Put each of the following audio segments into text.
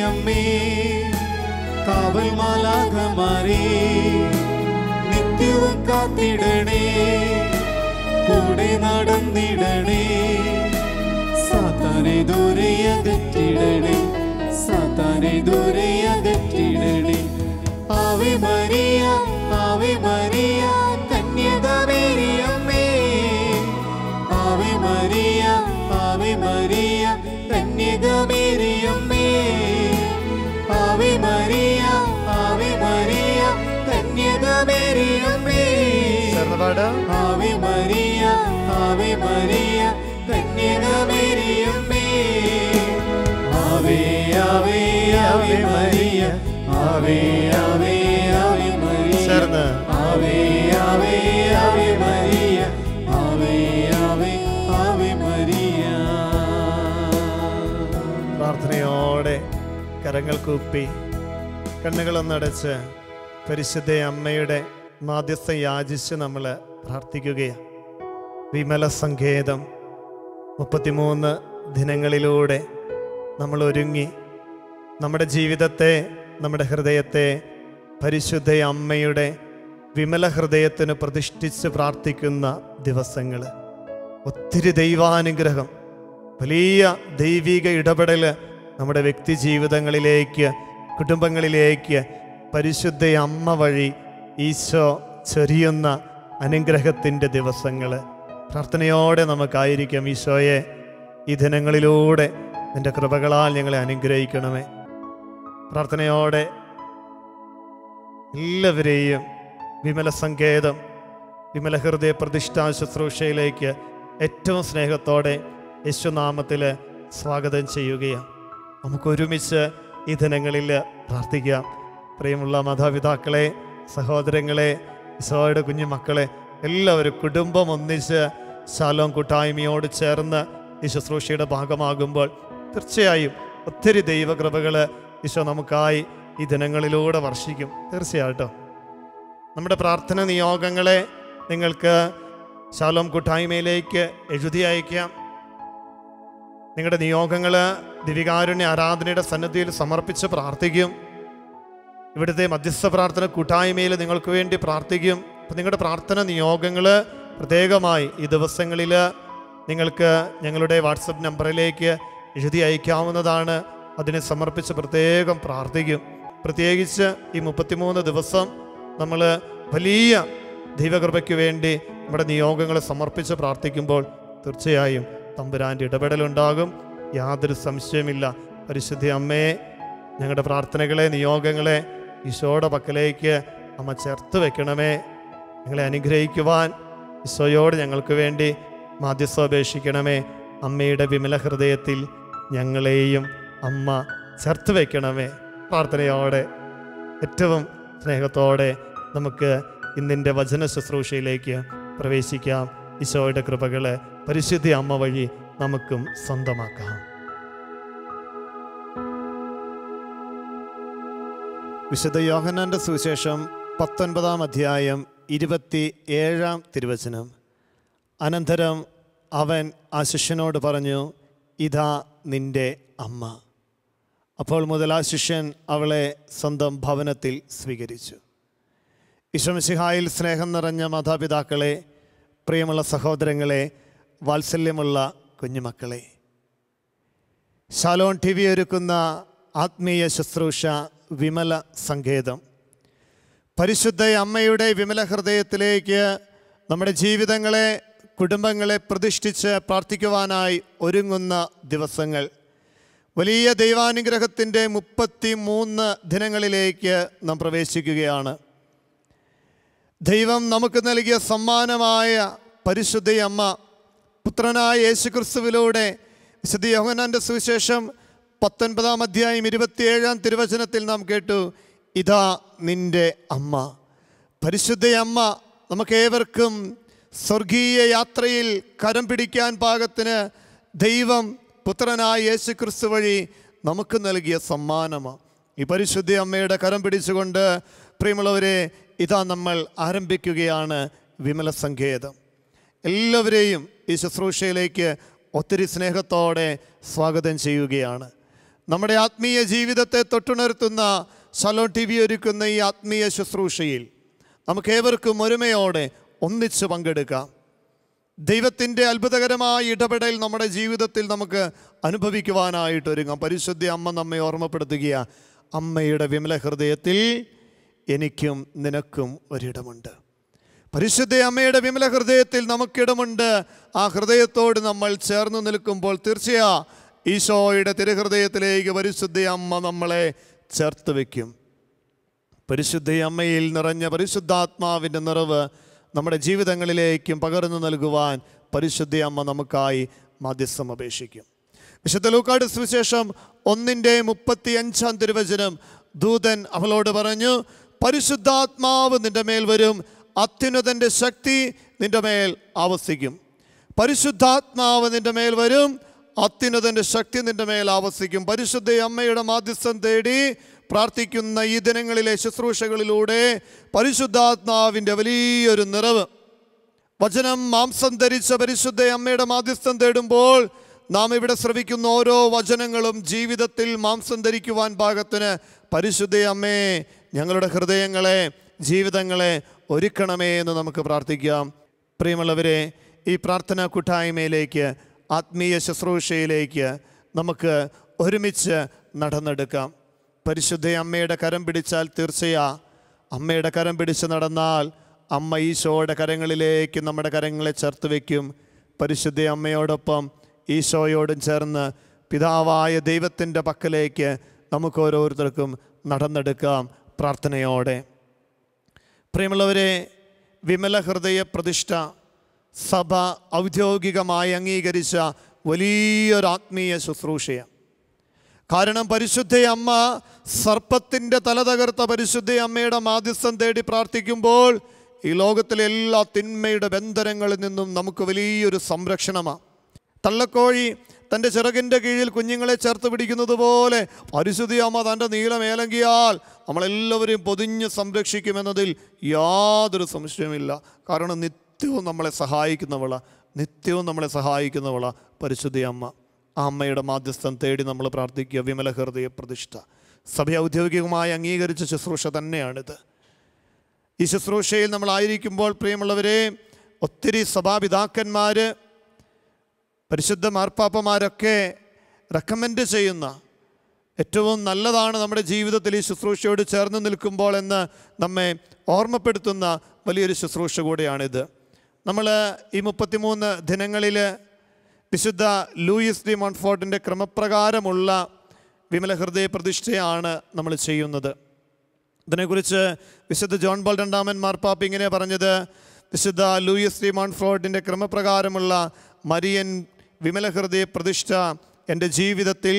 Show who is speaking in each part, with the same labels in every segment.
Speaker 1: മറിയമ്മേ കാവൽ മാലാഖമാരേ നിത്യവും കാത്തിടണേ കൂടെ നടന്നിടണേ സാത്താനെ ദൂരെ അകറ്റിടണേ സാത്താനെ ദൂരെ അകറ്റിടണേ ആവെ മരിയ ആവെ മരിയ കന്യകമേരിയമ്മേ ആവെ മരിയ ആവെ മരിയ കന്യകമേരിയമ്മേ ആവെ മരിയ ആവെ മരിയ കന്യകമേരിയമ്മേ
Speaker 2: ചേർന്ന് പാടാം
Speaker 1: ആവെ മരിയ ആവെ മരിയ കന്യകമേരിയമ്മേ ആവേ ആവേ ആവേ മരിയ ആവേ ആവേ ആവേ മരിയ
Speaker 2: ചേർന്ന്
Speaker 1: ആവേ ആവേ ആവേ മരിയ ആവേ ആവേ ആവേ മരിയ
Speaker 2: പ്രാർത്ഥനയോടെ കരങ്ങൾ കൂപ്പി കണ്ണുകളൊന്നടച്ച് പരിശുദ്ധ അമ്മയുടെ മാധ്യസ്ഥം യാചിച്ച് നമ്മൾ പ്രാർത്ഥിക്കുകയാണ് വിമല സങ്കേതം മുപ്പത്തിമൂന്ന് ദിനങ്ങളിലൂടെ നമ്മൾ ഒരുങ്ങി നമ്മുടെ ജീവിതത്തെ നമ്മുടെ ഹൃദയത്തെ പരിശുദ്ധ അമ്മയുടെ വിമല ഹൃദയത്തിന് പ്രതിഷ്ഠിച്ച് പ്രാർത്ഥിക്കുന്ന ദിവസങ്ങൾ ഒത്തിരി ദൈവാനുഗ്രഹം വലിയ ദൈവിക ഇടപെടൽ നമ്മുടെ വ്യക്തി ജീവിതങ്ങളിലേക്ക് കുടുംബങ്ങളിലേക്ക് പരിശുദ്ധ അമ്മ വഴി ഈശോ ചൊരിയുന്ന അനുഗ്രഹത്തിൻ്റെ ദിവസങ്ങൾ പ്രാർത്ഥനയോടെ നമുക്കായിരിക്കാം ഈശോയെ ഈ ദിനങ്ങളിലൂടെ നിന്റെ കൃപകളാൽ ഞങ്ങളെ അനുഗ്രഹിക്കണമേ പ്രാർത്ഥനയോടെ എല്ലാവരെയും വിമല സങ്കേതം വിമല ഹൃദയ പ്രതിഷ്ഠാ ശുശ്രൂഷയിലേക്ക് ഏറ്റവും സ്നേഹത്തോടെ യേശുനാമത്തിൽ സ്വാഗതം ചെയ്യുകയാണ് നമുക്ക് ഒരുമിച്ച് ഈ ദിനങ്ങളിൽ പ്രാർത്ഥിക്കാം പ്രിയമുള്ള മാതാപിതാക്കളെ സഹോദരങ്ങളെ ഈശോയുടെ കുഞ്ഞു മക്കളെ എല്ലാവരും കുടുംബം ഒന്നിച്ച് ശാലോം കൂട്ടായ്മയോട് ചേർന്ന് ഈ ശുശ്രൂഷയുടെ ഭാഗമാകുമ്പോൾ തീർച്ചയായും ഒത്തിരി ദൈവകൃപകൾ ഈശോ നമുക്കായി ഈ ദിനങ്ങളിലൂടെ വർഷിക്കും തീർച്ചയായിട്ടും നമ്മുടെ പ്രാർത്ഥന നിയോഗങ്ങളെ നിങ്ങൾക്ക് ശാലോം കൂട്ടായ്മയിലേക്ക് എഴുതി അയക്കാം നിങ്ങളുടെ നിയോഗങ്ങൾ ദിവികാരുണ്യ ആരാധനയുടെ സന്നദ്ധിയിൽ സമർപ്പിച്ച് പ്രാർത്ഥിക്കും ഇവിടുത്തെ മധ്യസ്ഥ പ്രാർത്ഥന കൂട്ടായ്മയിൽ നിങ്ങൾക്ക് വേണ്ടി പ്രാർത്ഥിക്കും അപ്പം നിങ്ങളുടെ പ്രാർത്ഥന നിയോഗങ്ങൾ പ്രത്യേകമായി ഈ ദിവസങ്ങളിൽ നിങ്ങൾക്ക് ഞങ്ങളുടെ വാട്സപ്പ് നമ്പറിലേക്ക് എഴുതി അയക്കാവുന്നതാണ് അതിനെ സമർപ്പിച്ച് പ്രത്യേകം പ്രാർത്ഥിക്കും പ്രത്യേകിച്ച് ഈ മുപ്പത്തിമൂന്ന് ദിവസം നമ്മൾ വലിയ ദൈവകൃപയ്ക്ക് വേണ്ടി നമ്മുടെ നിയോഗങ്ങളെ സമർപ്പിച്ച് പ്രാർത്ഥിക്കുമ്പോൾ തീർച്ചയായും തമ്പുരാൻ്റെ ഇടപെടലുണ്ടാകും യാതൊരു സംശയമില്ല പരിശുദ്ധി അമ്മയെ ഞങ്ങളുടെ പ്രാർത്ഥനകളെ നിയോഗങ്ങളെ ഈശോയുടെ പക്കലേക്ക് അമ്മ ചേർത്ത് വെക്കണമേ ഞങ്ങളെ അനുഗ്രഹിക്കുവാൻ ഈശോയോട് ഞങ്ങൾക്ക് വേണ്ടി മാധ്യസ്ഥപേക്ഷിക്കണമേ അമ്മയുടെ വിമല ഹൃദയത്തിൽ ഞങ്ങളെയും അമ്മ ചേർത്ത് വെക്കണമേ പ്രാർത്ഥനയോടെ ഏറ്റവും സ്നേഹത്തോടെ നമുക്ക് ഇന്നിൻ്റെ വചന ശുശ്രൂഷയിലേക്ക് പ്രവേശിക്കാം ഈശോയുടെ കൃപകളെ പരിശുദ്ധി അമ്മ വഴി നമുക്കും സ്വന്തമാക്കാം വിശുദ്ധ യോഹന്നാന്റെ സുവിശേഷം പത്തൊൻപതാം അധ്യായം ഇരുപത്തി ഏഴാം തിരുവചനം അനന്തരം അവൻ ആ ശിഷ്യനോട് പറഞ്ഞു ഇതാ നിന്റെ അമ്മ അപ്പോൾ മുതൽ ആ ശിഷ്യൻ അവളെ സ്വന്തം ഭവനത്തിൽ സ്വീകരിച്ചു ഈശ്വമിശിഹായിൽ സ്നേഹം നിറഞ്ഞ മാതാപിതാക്കളെ പ്രിയമുള്ള സഹോദരങ്ങളെ വാത്സല്യമുള്ള കുഞ്ഞുമക്കളെ ശാലോൺ ടി വി ഒരുക്കുന്ന ആത്മീയ ശുശ്രൂഷ വിമല സങ്കേതം പരിശുദ്ധ അമ്മയുടെ വിമല ഹൃദയത്തിലേക്ക് നമ്മുടെ ജീവിതങ്ങളെ കുടുംബങ്ങളെ പ്രതിഷ്ഠിച്ച് പ്രാർത്ഥിക്കുവാനായി ഒരുങ്ങുന്ന ദിവസങ്ങൾ വലിയ ദൈവാനുഗ്രഹത്തിൻ്റെ മുപ്പത്തി മൂന്ന് ദിനങ്ങളിലേക്ക് നാം പ്രവേശിക്കുകയാണ് ദൈവം നമുക്ക് നൽകിയ സമ്മാനമായ പരിശുദ്ധ അമ്മ പുത്രനായ യേശുക്രിസ്തുവിലൂടെ വിശുദ്ധ യോഹനാന്റെ സുവിശേഷം പത്തൊൻപതാം അധ്യായം ഇരുപത്തിയേഴാം തിരുവചനത്തിൽ നാം കേട്ടു ഇതാ നിന്റെ അമ്മ പരിശുദ്ധ അമ്മ നമുക്കേവർക്കും സ്വർഗീയ യാത്രയിൽ കരം പിടിക്കാൻ പാകത്തിന് ദൈവം പുത്രനായ യേശു ക്രിസ്തു വഴി നമുക്ക് നൽകിയ സമ്മാനമാണ് ഈ പരിശുദ്ധ അമ്മയുടെ കരം പിടിച്ചുകൊണ്ട് പ്രിയമുള്ളവരെ ഇതാ നമ്മൾ ആരംഭിക്കുകയാണ് വിമല സങ്കേതം എല്ലാവരെയും ഈ ശുശ്രൂഷയിലേക്ക് ഒത്തിരി സ്നേഹത്തോടെ സ്വാഗതം ചെയ്യുകയാണ് നമ്മുടെ ആത്മീയ ജീവിതത്തെ തൊട്ടുണർത്തുന്ന സലോ ടി വി ഒരുക്കുന്ന ഈ ആത്മീയ ശുശ്രൂഷയിൽ നമുക്കേവർക്കും ഒരുമയോടെ ഒന്നിച്ച് പങ്കെടുക്കാം ദൈവത്തിൻ്റെ അത്ഭുതകരമായ ഇടപെടൽ നമ്മുടെ ജീവിതത്തിൽ നമുക്ക് അനുഭവിക്കുവാനായിട്ട് ഒരുങ്ങാം പരിശുദ്ധ അമ്മ നമ്മെ ഓർമ്മപ്പെടുത്തുക അമ്മയുടെ വിമല ഹൃദയത്തിൽ എനിക്കും നിനക്കും ഒരിടമുണ്ട് പരിശുദ്ധ അമ്മയുടെ വിമല ഹൃദയത്തിൽ നമുക്കിടമുണ്ട് ആ ഹൃദയത്തോട് നമ്മൾ ചേർന്ന് നിൽക്കുമ്പോൾ തീർച്ചയാ ഈശോയുടെ തിരുഹൃദയത്തിലേക്ക് പരിശുദ്ധ അമ്മ നമ്മളെ ചേർത്ത് വയ്ക്കും പരിശുദ്ധ അമ്മയിൽ നിറഞ്ഞ പരിശുദ്ധാത്മാവിൻ്റെ നിറവ് നമ്മുടെ ജീവിതങ്ങളിലേക്കും പകർന്നു നൽകുവാൻ പരിശുദ്ധ അമ്മ നമുക്കായി മാധ്യസ്ഥം അപേക്ഷിക്കും വിശുദ്ധ ലൂക്കാട് സുവിശേഷം ഒന്നിൻ്റെ മുപ്പത്തി അഞ്ചാം തിരുവചനം ദൂതൻ അവളോട് പറഞ്ഞു പരിശുദ്ധാത്മാവ് നിന്റെ മേൽ വരും അത്യുന്നതൻ്റെ ശക്തി നിന്റെ മേൽ ആവസിക്കും പരിശുദ്ധാത്മാവ് നിന്റെ മേൽ വരും അത്യുന്നതൻ്റെ ശക്തി നിന്റെ മേൽ ആവസിക്കും പരിശുദ്ധ അമ്മയുടെ മാധ്യസ്ഥം തേടി പ്രാർത്ഥിക്കുന്ന ഈ ദിനങ്ങളിലെ ശുശ്രൂഷകളിലൂടെ പരിശുദ്ധാത്മാവിൻ്റെ വലിയൊരു നിറവ് വചനം മാംസം ധരിച്ച പരിശുദ്ധ അമ്മയുടെ മാധ്യസ്ഥം തേടുമ്പോൾ നാം ഇവിടെ ശ്രവിക്കുന്ന ഓരോ വചനങ്ങളും ജീവിതത്തിൽ മാംസം ധരിക്കുവാൻ പാകത്തിന് പരിശുദ്ധ അമ്മേ ഞങ്ങളുടെ ഹൃദയങ്ങളെ ജീവിതങ്ങളെ ഒരുക്കണമേ എന്ന് നമുക്ക് പ്രാർത്ഥിക്കാം പ്രിയമുള്ളവരെ ഈ പ്രാർത്ഥനാ കൂട്ടായ്മയിലേക്ക് ആത്മീയ ശുശ്രൂഷയിലേക്ക് നമുക്ക് ഒരുമിച്ച് നടന്നെടുക്കാം പരിശുദ്ധ അമ്മയുടെ കരം പിടിച്ചാൽ തീർച്ചയാ അമ്മയുടെ കരം പിടിച്ച് നടന്നാൽ അമ്മ ഈശോയുടെ കരങ്ങളിലേക്ക് നമ്മുടെ കരങ്ങളെ ചേർത്ത് വയ്ക്കും പരിശുദ്ധ അമ്മയോടൊപ്പം ഈശോയോടും ചേർന്ന് പിതാവായ ദൈവത്തിൻ്റെ പക്കലേക്ക് നമുക്ക് ഓരോരുത്തർക്കും നടന്നെടുക്കാം പ്രാർത്ഥനയോടെ പ്രിയമുള്ളവരെ വിമല ഹൃദയ പ്രതിഷ്ഠ സഭ ഔദ്യോഗികമായി അംഗീകരിച്ച വലിയൊരു ആത്മീയ ശുശ്രൂഷയാണ് കാരണം പരിശുദ്ധ അമ്മ സർപ്പത്തിൻ്റെ തല തകർത്ത പരിശുദ്ധ അമ്മയുടെ മാധ്യസ്ഥം തേടി പ്രാർത്ഥിക്കുമ്പോൾ ഈ ലോകത്തിലെ എല്ലാ തിന്മയുടെ ബന്ധനങ്ങളിൽ നിന്നും നമുക്ക് വലിയൊരു സംരക്ഷണമാണ് തള്ളക്കോഴി തൻ്റെ ചിറകിൻ്റെ കീഴിൽ കുഞ്ഞുങ്ങളെ ചേർത്ത് പിടിക്കുന്നത് പോലെ പരിശുദ്ധി അമ്മ തൻ്റെ നീളമേലങ്കിയാൽ നമ്മളെല്ലാവരെയും പൊതിഞ്ഞ് സംരക്ഷിക്കുമെന്നതിൽ യാതൊരു സംശയമില്ല കാരണം നിത്യവും നമ്മളെ സഹായിക്കുന്നവള നിത്യവും നമ്മളെ സഹായിക്കുന്നവള പരിശുദ്ധി അമ്മ ആ അമ്മയുടെ മാധ്യസ്ഥം തേടി നമ്മൾ പ്രാർത്ഥിക്കുക വിമല ഹൃദയ പ്രതിഷ്ഠ സഭ ഔദ്യോഗികമായി അംഗീകരിച്ച ശുശ്രൂഷ തന്നെയാണിത് ഈ ശുശ്രൂഷയിൽ നമ്മളായിരിക്കുമ്പോൾ പ്രിയമുള്ളവരെ ഒത്തിരി സഭാപിതാക്കന്മാർ പരിശുദ്ധ മാർപ്പാപ്പമാരൊക്കെ റെക്കമെൻഡ് ചെയ്യുന്ന ഏറ്റവും നല്ലതാണ് നമ്മുടെ ജീവിതത്തിൽ ഈ ശുശ്രൂഷയോട് ചേർന്ന് നിൽക്കുമ്പോൾ എന്ന് നമ്മെ ഓർമ്മപ്പെടുത്തുന്ന വലിയൊരു ശുശ്രൂഷ കൂടിയാണിത് നമ്മൾ ഈ മുപ്പത്തിമൂന്ന് ദിനങ്ങളിൽ വിശുദ്ധ ലൂയിസ് ഡി മോൺഫോർട്ടിൻ്റെ ക്രമപ്രകാരമുള്ള വിമല ഹൃദയ പ്രതിഷ്ഠയാണ് നമ്മൾ ചെയ്യുന്നത് ഇതിനെക്കുറിച്ച് വിശുദ്ധ ജോൺ ബോൾ രണ്ടാമൻ മാർപ്പാപ്പ ഇങ്ങനെ പറഞ്ഞത് വിശുദ്ധ ലൂയിസ് ഡി മോൺഫ്രോഡിൻ്റെ ക്രമപ്രകാരമുള്ള മരിയൻ വിമല ഹൃദയ പ്രതിഷ്ഠ എൻ്റെ ജീവിതത്തിൽ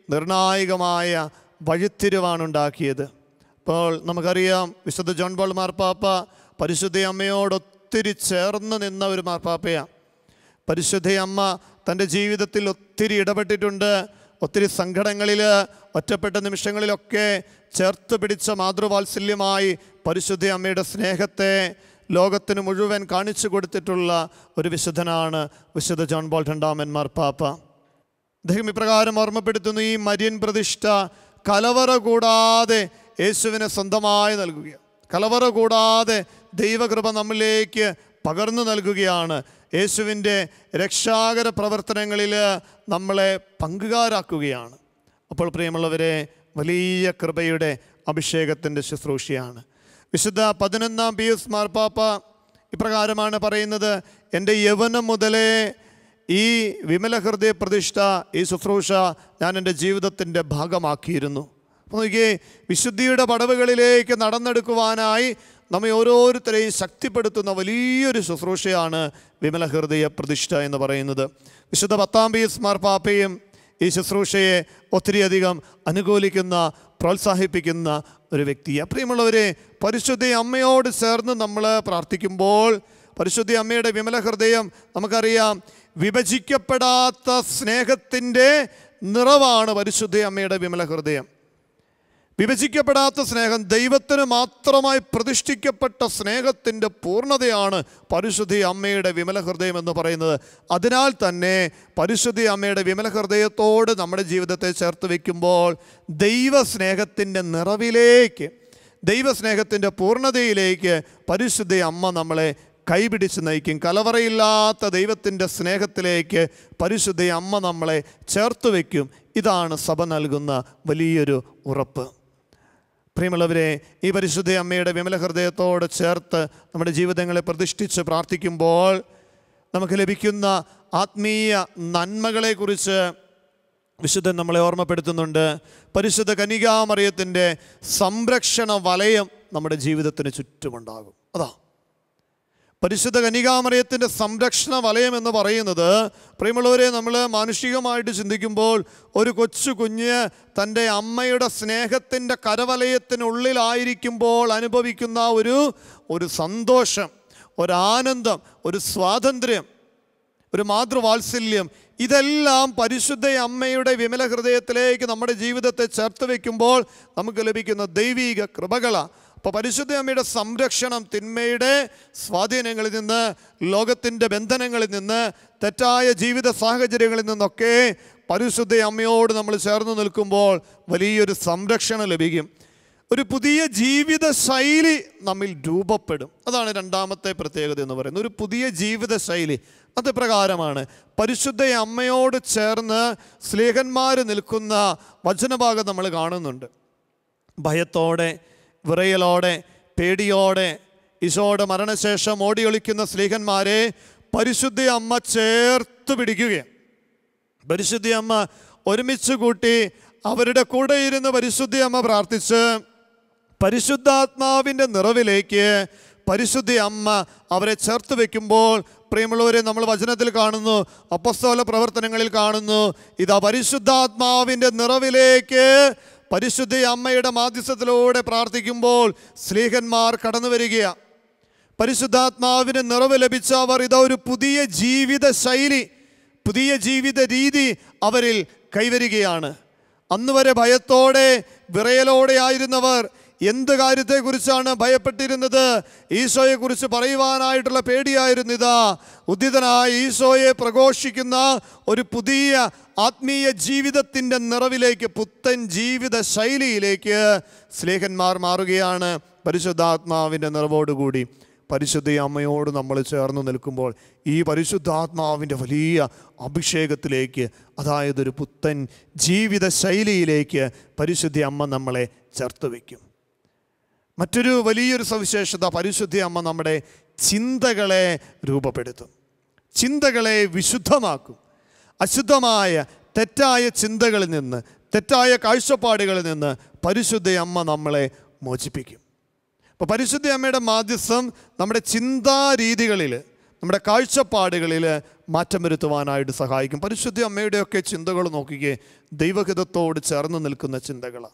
Speaker 2: നിർണായകമായ വഴിത്തിരിവാണുണ്ടാക്കിയത് അപ്പോൾ നമുക്കറിയാം വിശുദ്ധ ജോൺ ബോൾ മാർപ്പാപ്പ പരിശുദ്ധ അമ്മയോട് ഒത്തിരി ചേർന്ന് നിന്ന ഒരു മാർപ്പാപ്പയാണ് പരിശുദ്ധ അമ്മ തൻ്റെ ജീവിതത്തിൽ ഒത്തിരി ഇടപെട്ടിട്ടുണ്ട് ഒത്തിരി സങ്കടങ്ങളിൽ ഒറ്റപ്പെട്ട നിമിഷങ്ങളിലൊക്കെ ചേർത്ത് പിടിച്ച മാതൃവാത്സല്യമായി പരിശുദ്ധ അമ്മയുടെ സ്നേഹത്തെ ലോകത്തിന് മുഴുവൻ കാണിച്ചു കൊടുത്തിട്ടുള്ള ഒരു വിശുദ്ധനാണ് വിശുദ്ധ ജോൺ ബോൾ രണ്ടാമൻ മാർപ്പാപ്പ അദ്ദേഹം ഇപ്രകാരം ഓർമ്മപ്പെടുത്തുന്നു ഈ മര്യൻ പ്രതിഷ്ഠ കലവറ കൂടാതെ യേശുവിനെ സ്വന്തമായി നൽകുകയാണ് കലവറ കൂടാതെ ദൈവകൃപ നമ്മിലേക്ക് പകർന്നു നൽകുകയാണ് യേശുവിൻ്റെ രക്ഷാകര പ്രവർത്തനങ്ങളിൽ നമ്മളെ പങ്കുകാരാക്കുകയാണ് അപ്പോൾ പ്രിയമുള്ളവരെ വലിയ കൃപയുടെ അഭിഷേകത്തിൻ്റെ ശുശ്രൂഷയാണ് വിശുദ്ധ പതിനൊന്നാം പി എസ് മാർപ്പാപ്പ ഇപ്രകാരമാണ് പറയുന്നത് എൻ്റെ യൗവനം മുതലേ ഈ വിമല ഹൃദയ പ്രതിഷ്ഠ ഈ ശുശ്രൂഷ ഞാൻ എൻ്റെ ജീവിതത്തിൻ്റെ ഭാഗമാക്കിയിരുന്നു അപ്പോൾ നോക്കിയേ വിശുദ്ധിയുടെ പടവുകളിലേക്ക് നടന്നെടുക്കുവാനായി നമ്മെ ഓരോരുത്തരെയും ശക്തിപ്പെടുത്തുന്ന വലിയൊരു ശുശ്രൂഷയാണ് വിമല ഹൃദയ പ്രതിഷ്ഠ എന്ന് പറയുന്നത് വിശുദ്ധ പത്താം പീസ് മാർപ്പാപ്പയും ഈ ശുശ്രൂഷയെ ഒത്തിരിയധികം അനുകൂലിക്കുന്ന പ്രോത്സാഹിപ്പിക്കുന്ന ഒരു വ്യക്തിയാണ് പ്രിയമുള്ളവരെ പരിശുദ്ധ അമ്മയോട് ചേർന്ന് നമ്മൾ പ്രാർത്ഥിക്കുമ്പോൾ പരിശുദ്ധ അമ്മയുടെ വിമല ഹൃദയം നമുക്കറിയാം വിഭജിക്കപ്പെടാത്ത സ്നേഹത്തിൻ്റെ നിറവാണ് പരിശുദ്ധ അമ്മയുടെ വിമല ഹൃദയം വിഭജിക്കപ്പെടാത്ത സ്നേഹം ദൈവത്തിന് മാത്രമായി പ്രതിഷ്ഠിക്കപ്പെട്ട സ്നേഹത്തിൻ്റെ പൂർണ്ണതയാണ് പരിശുദ്ധി അമ്മയുടെ വിമല ഹൃദയം എന്ന് പറയുന്നത് അതിനാൽ തന്നെ പരിശുദ്ധി അമ്മയുടെ വിമല ഹൃദയത്തോട് നമ്മുടെ ജീവിതത്തെ ചേർത്ത് വയ്ക്കുമ്പോൾ ദൈവസ്നേഹത്തിൻ്റെ നിറവിലേക്ക് ദൈവസ്നേഹത്തിൻ്റെ പൂർണ്ണതയിലേക്ക് പരിശുദ്ധി അമ്മ നമ്മളെ കൈപിടിച്ച് നയിക്കും കലവറയില്ലാത്ത ദൈവത്തിൻ്റെ സ്നേഹത്തിലേക്ക് പരിശുദ്ധ അമ്മ നമ്മളെ ചേർത്ത് വയ്ക്കും ഇതാണ് സഭ നൽകുന്ന വലിയൊരു ഉറപ്പ് പ്രിയമുള്ളവരെ ഈ പരിശുദ്ധ അമ്മയുടെ വിമല ഹൃദയത്തോട് ചേർത്ത് നമ്മുടെ ജീവിതങ്ങളെ പ്രതിഷ്ഠിച്ച് പ്രാർത്ഥിക്കുമ്പോൾ നമുക്ക് ലഭിക്കുന്ന ആത്മീയ നന്മകളെക്കുറിച്ച് വിശുദ്ധൻ നമ്മളെ ഓർമ്മപ്പെടുത്തുന്നുണ്ട് പരിശുദ്ധ കനികാമറിയത്തിൻ്റെ സംരക്ഷണ വലയം നമ്മുടെ ജീവിതത്തിന് ചുറ്റുമുണ്ടാകും അതാ പരിശുദ്ധ കനികാമറിയത്തിൻ്റെ സംരക്ഷണ വലയം എന്ന് പറയുന്നത് പ്രിയമുള്ളവരെ നമ്മൾ മാനുഷികമായിട്ട് ചിന്തിക്കുമ്പോൾ ഒരു കൊച്ചു കുഞ്ഞ് തൻ്റെ അമ്മയുടെ സ്നേഹത്തിൻ്റെ കരവലയത്തിനുള്ളിലായിരിക്കുമ്പോൾ അനുഭവിക്കുന്ന ഒരു ഒരു സന്തോഷം ഒരാനന്ദം ഒരു സ്വാതന്ത്ര്യം ഒരു മാതൃവാത്സല്യം ഇതെല്ലാം പരിശുദ്ധ അമ്മയുടെ വിമല ഹൃദയത്തിലേക്ക് നമ്മുടെ ജീവിതത്തെ ചേർത്ത് വയ്ക്കുമ്പോൾ നമുക്ക് ലഭിക്കുന്ന ദൈവീക കൃപകളാണ് അപ്പോൾ പരിശുദ്ധ അമ്മയുടെ സംരക്ഷണം തിന്മയുടെ സ്വാധീനങ്ങളിൽ നിന്ന് ലോകത്തിൻ്റെ ബന്ധനങ്ങളിൽ നിന്ന് തെറ്റായ ജീവിത സാഹചര്യങ്ങളിൽ നിന്നൊക്കെ പരിശുദ്ധ അമ്മയോട് നമ്മൾ ചേർന്ന് നിൽക്കുമ്പോൾ വലിയൊരു സംരക്ഷണം ലഭിക്കും ഒരു പുതിയ ജീവിത ശൈലി നമ്മിൽ രൂപപ്പെടും അതാണ് രണ്ടാമത്തെ പ്രത്യേകത എന്ന് പറയുന്നത് ഒരു പുതിയ ജീവിത ശൈലി അത് പ്രകാരമാണ് പരിശുദ്ധ അമ്മയോട് ചേർന്ന് സ്ലേഹന്മാർ നിൽക്കുന്ന വചനഭാഗം നമ്മൾ കാണുന്നുണ്ട് ഭയത്തോടെ വിറയലോടെ പേടിയോടെ ഈശോയുടെ മരണശേഷം ഓടിയൊളിക്കുന്ന സ്ലീഹന്മാരെ പരിശുദ്ധ അമ്മ ചേർത്ത് പിടിക്കുകയാണ് പരിശുദ്ധി അമ്മ ഒരുമിച്ച് കൂട്ടി അവരുടെ കൂടെ ഇരുന്ന് പരിശുദ്ധി അമ്മ പ്രാർത്ഥിച്ച് പരിശുദ്ധാത്മാവിൻ്റെ നിറവിലേക്ക് പരിശുദ്ധി അമ്മ അവരെ ചേർത്ത് വെക്കുമ്പോൾ പ്രിയമുള്ളവരെ നമ്മൾ വചനത്തിൽ കാണുന്നു അപ്പസ്തോല പ്രവർത്തനങ്ങളിൽ കാണുന്നു ഇതാ പരിശുദ്ധാത്മാവിൻ്റെ നിറവിലേക്ക് പരിശുദ്ധി അമ്മയുടെ മാധ്യസ്ഥത്തിലൂടെ പ്രാർത്ഥിക്കുമ്പോൾ സ്ലീഹന്മാർ കടന്നു വരികയാണ് പരിശുദ്ധാത്മാവിന് നിറവ് ലഭിച്ച അവർ ഇതാ ഒരു പുതിയ ജീവിത ശൈലി പുതിയ ജീവിത രീതി അവരിൽ കൈവരികയാണ് അന്ന് വരെ ഭയത്തോടെ വിറയലോടെ ആയിരുന്നവർ എന്ത് കാര്യത്തെക്കുറിച്ചാണ് ഭയപ്പെട്ടിരുന്നത് ഈശോയെക്കുറിച്ച് പറയുവാനായിട്ടുള്ള പേടിയായിരുന്നു ഇതാ ഉദ്ധിതനായ ഈശോയെ പ്രഘോഷിക്കുന്ന ഒരു പുതിയ ആത്മീയ ജീവിതത്തിൻ്റെ നിറവിലേക്ക് പുത്തൻ ജീവിത ശൈലിയിലേക്ക് സ്ലേഹന്മാർ മാറുകയാണ് പരിശുദ്ധാത്മാവിൻ്റെ നിറവോടുകൂടി പരിശുദ്ധ അമ്മയോട് നമ്മൾ ചേർന്ന് നിൽക്കുമ്പോൾ ഈ പരിശുദ്ധാത്മാവിൻ്റെ വലിയ അഭിഷേകത്തിലേക്ക് അതായത് ഒരു പുത്തൻ ജീവിത ശൈലിയിലേക്ക് പരിശുദ്ധ അമ്മ നമ്മളെ ചേർത്ത് വയ്ക്കും മറ്റൊരു വലിയൊരു സവിശേഷത പരിശുദ്ധ അമ്മ നമ്മുടെ ചിന്തകളെ രൂപപ്പെടുത്തും ചിന്തകളെ വിശുദ്ധമാക്കും അശുദ്ധമായ തെറ്റായ ചിന്തകളിൽ നിന്ന് തെറ്റായ കാഴ്ചപ്പാടുകളിൽ നിന്ന് പരിശുദ്ധ അമ്മ നമ്മളെ മോചിപ്പിക്കും അപ്പോൾ പരിശുദ്ധ അമ്മയുടെ മാധ്യസ്ഥം നമ്മുടെ ചിന്താരീതികളിൽ നമ്മുടെ കാഴ്ചപ്പാടുകളിൽ മാറ്റം വരുത്തുവാനായിട്ട് സഹായിക്കും പരിശുദ്ധ അമ്മയുടെയൊക്കെ ചിന്തകൾ നോക്കിക്കേ ദൈവഹിതത്തോട് ചേർന്ന് നിൽക്കുന്ന ചിന്തകളാണ്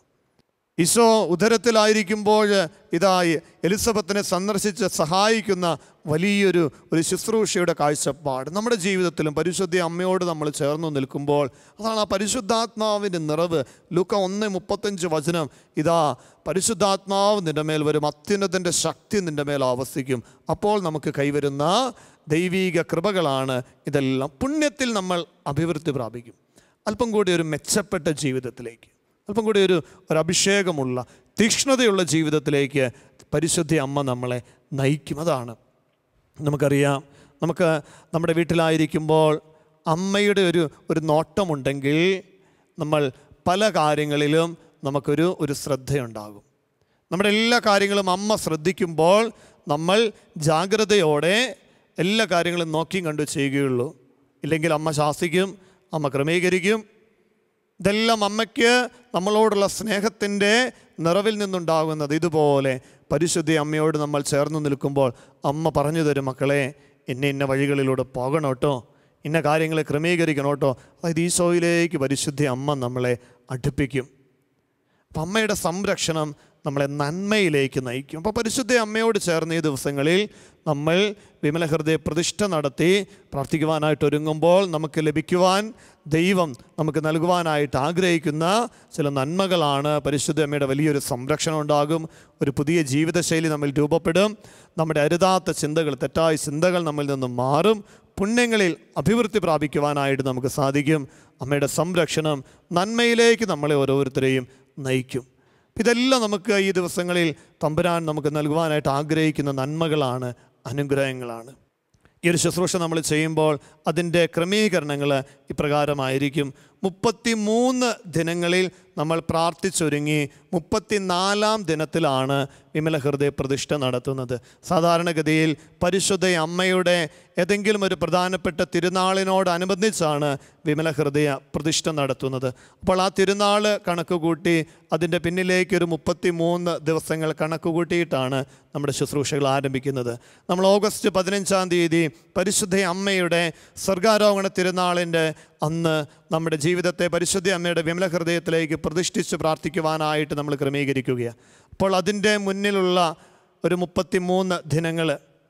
Speaker 2: ഈശോ ഉദരത്തിലായിരിക്കുമ്പോൾ ഇതായി എലിസബത്തിനെ സന്ദർശിച്ച് സഹായിക്കുന്ന വലിയൊരു ഒരു ശുശ്രൂഷയുടെ കാഴ്ചപ്പാട് നമ്മുടെ ജീവിതത്തിലും പരിശുദ്ധ അമ്മയോട് നമ്മൾ ചേർന്ന് നിൽക്കുമ്പോൾ അതാണ് ആ പരിശുദ്ധാത്മാവിൻ്റെ നിറവ് ലൂക്ക ഒന്ന് മുപ്പത്തഞ്ച് വചനം ഇതാ പരിശുദ്ധാത്മാവ് നിൻ്റെ മേൽ വരും അത്യുന്നതിൻ്റെ ശക്തി നിൻ്റെ മേൽ ആവസിക്കും അപ്പോൾ നമുക്ക് കൈവരുന്ന ദൈവീക കൃപകളാണ് ഇതെല്ലാം പുണ്യത്തിൽ നമ്മൾ അഭിവൃദ്ധി പ്രാപിക്കും അല്പം കൂടി ഒരു മെച്ചപ്പെട്ട ജീവിതത്തിലേക്ക് അല്പം കൂടി ഒരു ഒരു അഭിഷേകമുള്ള തീക്ഷ്ണതയുള്ള ജീവിതത്തിലേക്ക് പരിശുദ്ധ അമ്മ നമ്മളെ നയിക്കും അതാണ് നമുക്കറിയാം നമുക്ക് നമ്മുടെ വീട്ടിലായിരിക്കുമ്പോൾ അമ്മയുടെ ഒരു ഒരു നോട്ടമുണ്ടെങ്കിൽ നമ്മൾ പല കാര്യങ്ങളിലും നമുക്കൊരു ഒരു ശ്രദ്ധയുണ്ടാകും നമ്മുടെ എല്ലാ കാര്യങ്ങളും അമ്മ ശ്രദ്ധിക്കുമ്പോൾ നമ്മൾ ജാഗ്രതയോടെ എല്ലാ കാര്യങ്ങളും നോക്കിയും കണ്ടു ചെയ്യുകയുള്ളൂ ഇല്ലെങ്കിൽ അമ്മ ശാസിക്കും അമ്മ ക്രമീകരിക്കും ഇതെല്ലാം അമ്മയ്ക്ക് നമ്മളോടുള്ള സ്നേഹത്തിൻ്റെ നിറവിൽ നിന്നുണ്ടാകുന്നത് ഇതുപോലെ പരിശുദ്ധ അമ്മയോട് നമ്മൾ ചേർന്ന് നിൽക്കുമ്പോൾ അമ്മ പറഞ്ഞു തരും മക്കളെ എന്നെ ഇന്ന വഴികളിലൂടെ പോകണം കേട്ടോ ഇന്ന കാര്യങ്ങളെ ക്രമീകരിക്കണം കേട്ടോ അതായത് ഈശോയിലേക്ക് പരിശുദ്ധ അമ്മ നമ്മളെ അടുപ്പിക്കും അപ്പം അമ്മയുടെ സംരക്ഷണം നമ്മളെ നന്മയിലേക്ക് നയിക്കും അപ്പോൾ പരിശുദ്ധ അമ്മയോട് ചേർന്ന് ഈ ദിവസങ്ങളിൽ നമ്മൾ വിമല ഹൃദയ പ്രതിഷ്ഠ നടത്തി പ്രാർത്ഥിക്കുവാനായിട്ട് ഒരുങ്ങുമ്പോൾ നമുക്ക് ലഭിക്കുവാൻ ദൈവം നമുക്ക് നൽകുവാനായിട്ട് ആഗ്രഹിക്കുന്ന ചില നന്മകളാണ് പരിശുദ്ധ അമ്മയുടെ വലിയൊരു സംരക്ഷണം ഉണ്ടാകും ഒരു പുതിയ ജീവിതശൈലി നമ്മൾ രൂപപ്പെടും നമ്മുടെ അരുതാത്ത ചിന്തകൾ തെറ്റായ ചിന്തകൾ നമ്മിൽ നിന്നും മാറും പുണ്യങ്ങളിൽ അഭിവൃദ്ധി പ്രാപിക്കുവാനായിട്ട് നമുക്ക് സാധിക്കും അമ്മയുടെ സംരക്ഷണം നന്മയിലേക്ക് നമ്മളെ ഓരോരുത്തരെയും നയിക്കും ഇതെല്ലാം നമുക്ക് ഈ ദിവസങ്ങളിൽ തമ്പുരാൻ നമുക്ക് നൽകുവാനായിട്ട് ആഗ്രഹിക്കുന്ന നന്മകളാണ് അനുഗ്രഹങ്ങളാണ് ഈ ഒരു ശുശ്രൂഷ നമ്മൾ ചെയ്യുമ്പോൾ അതിൻ്റെ ക്രമീകരണങ്ങൾ ഇപ്രകാരമായിരിക്കും മുപ്പത്തി മൂന്ന് ദിനങ്ങളിൽ നമ്മൾ പ്രാർത്ഥിച്ചൊരുങ്ങി മുപ്പത്തിനാലാം ദിനത്തിലാണ് വിമല ഹൃദയ പ്രതിഷ്ഠ നടത്തുന്നത് സാധാരണഗതിയിൽ പരിശുദ്ധ അമ്മയുടെ ഏതെങ്കിലും ഒരു പ്രധാനപ്പെട്ട തിരുനാളിനോടനുബന്ധിച്ചാണ് വിമല ഹൃദയ പ്രതിഷ്ഠ നടത്തുന്നത് അപ്പോൾ ആ തിരുനാൾ കണക്ക് കൂട്ടി അതിൻ്റെ പിന്നിലേക്ക് ഒരു മുപ്പത്തി മൂന്ന് ദിവസങ്ങൾ കണക്ക് കൂട്ടിയിട്ടാണ് നമ്മുടെ ശുശ്രൂഷകൾ ആരംഭിക്കുന്നത് നമ്മൾ ഓഗസ്റ്റ് പതിനഞ്ചാം തീയതി പരിശുദ്ധ അമ്മയുടെ സ്വർഗാരോഹണ തിരുനാളിൻ്റെ അന്ന് നമ്മുടെ ജീവിതത്തെ പരിശുദ്ധ അമ്മയുടെ വിമല ഹൃദയത്തിലേക്ക് പ്രതിഷ്ഠിച്ച് പ്രാർത്ഥിക്കുവാനായിട്ട് നമ്മൾ ക്രമീകരിക്കുകയാണ് അപ്പോൾ അതിൻ്റെ മുന്നിലുള്ള ഒരു മുപ്പത്തി മൂന്ന് ദിനങ്ങൾ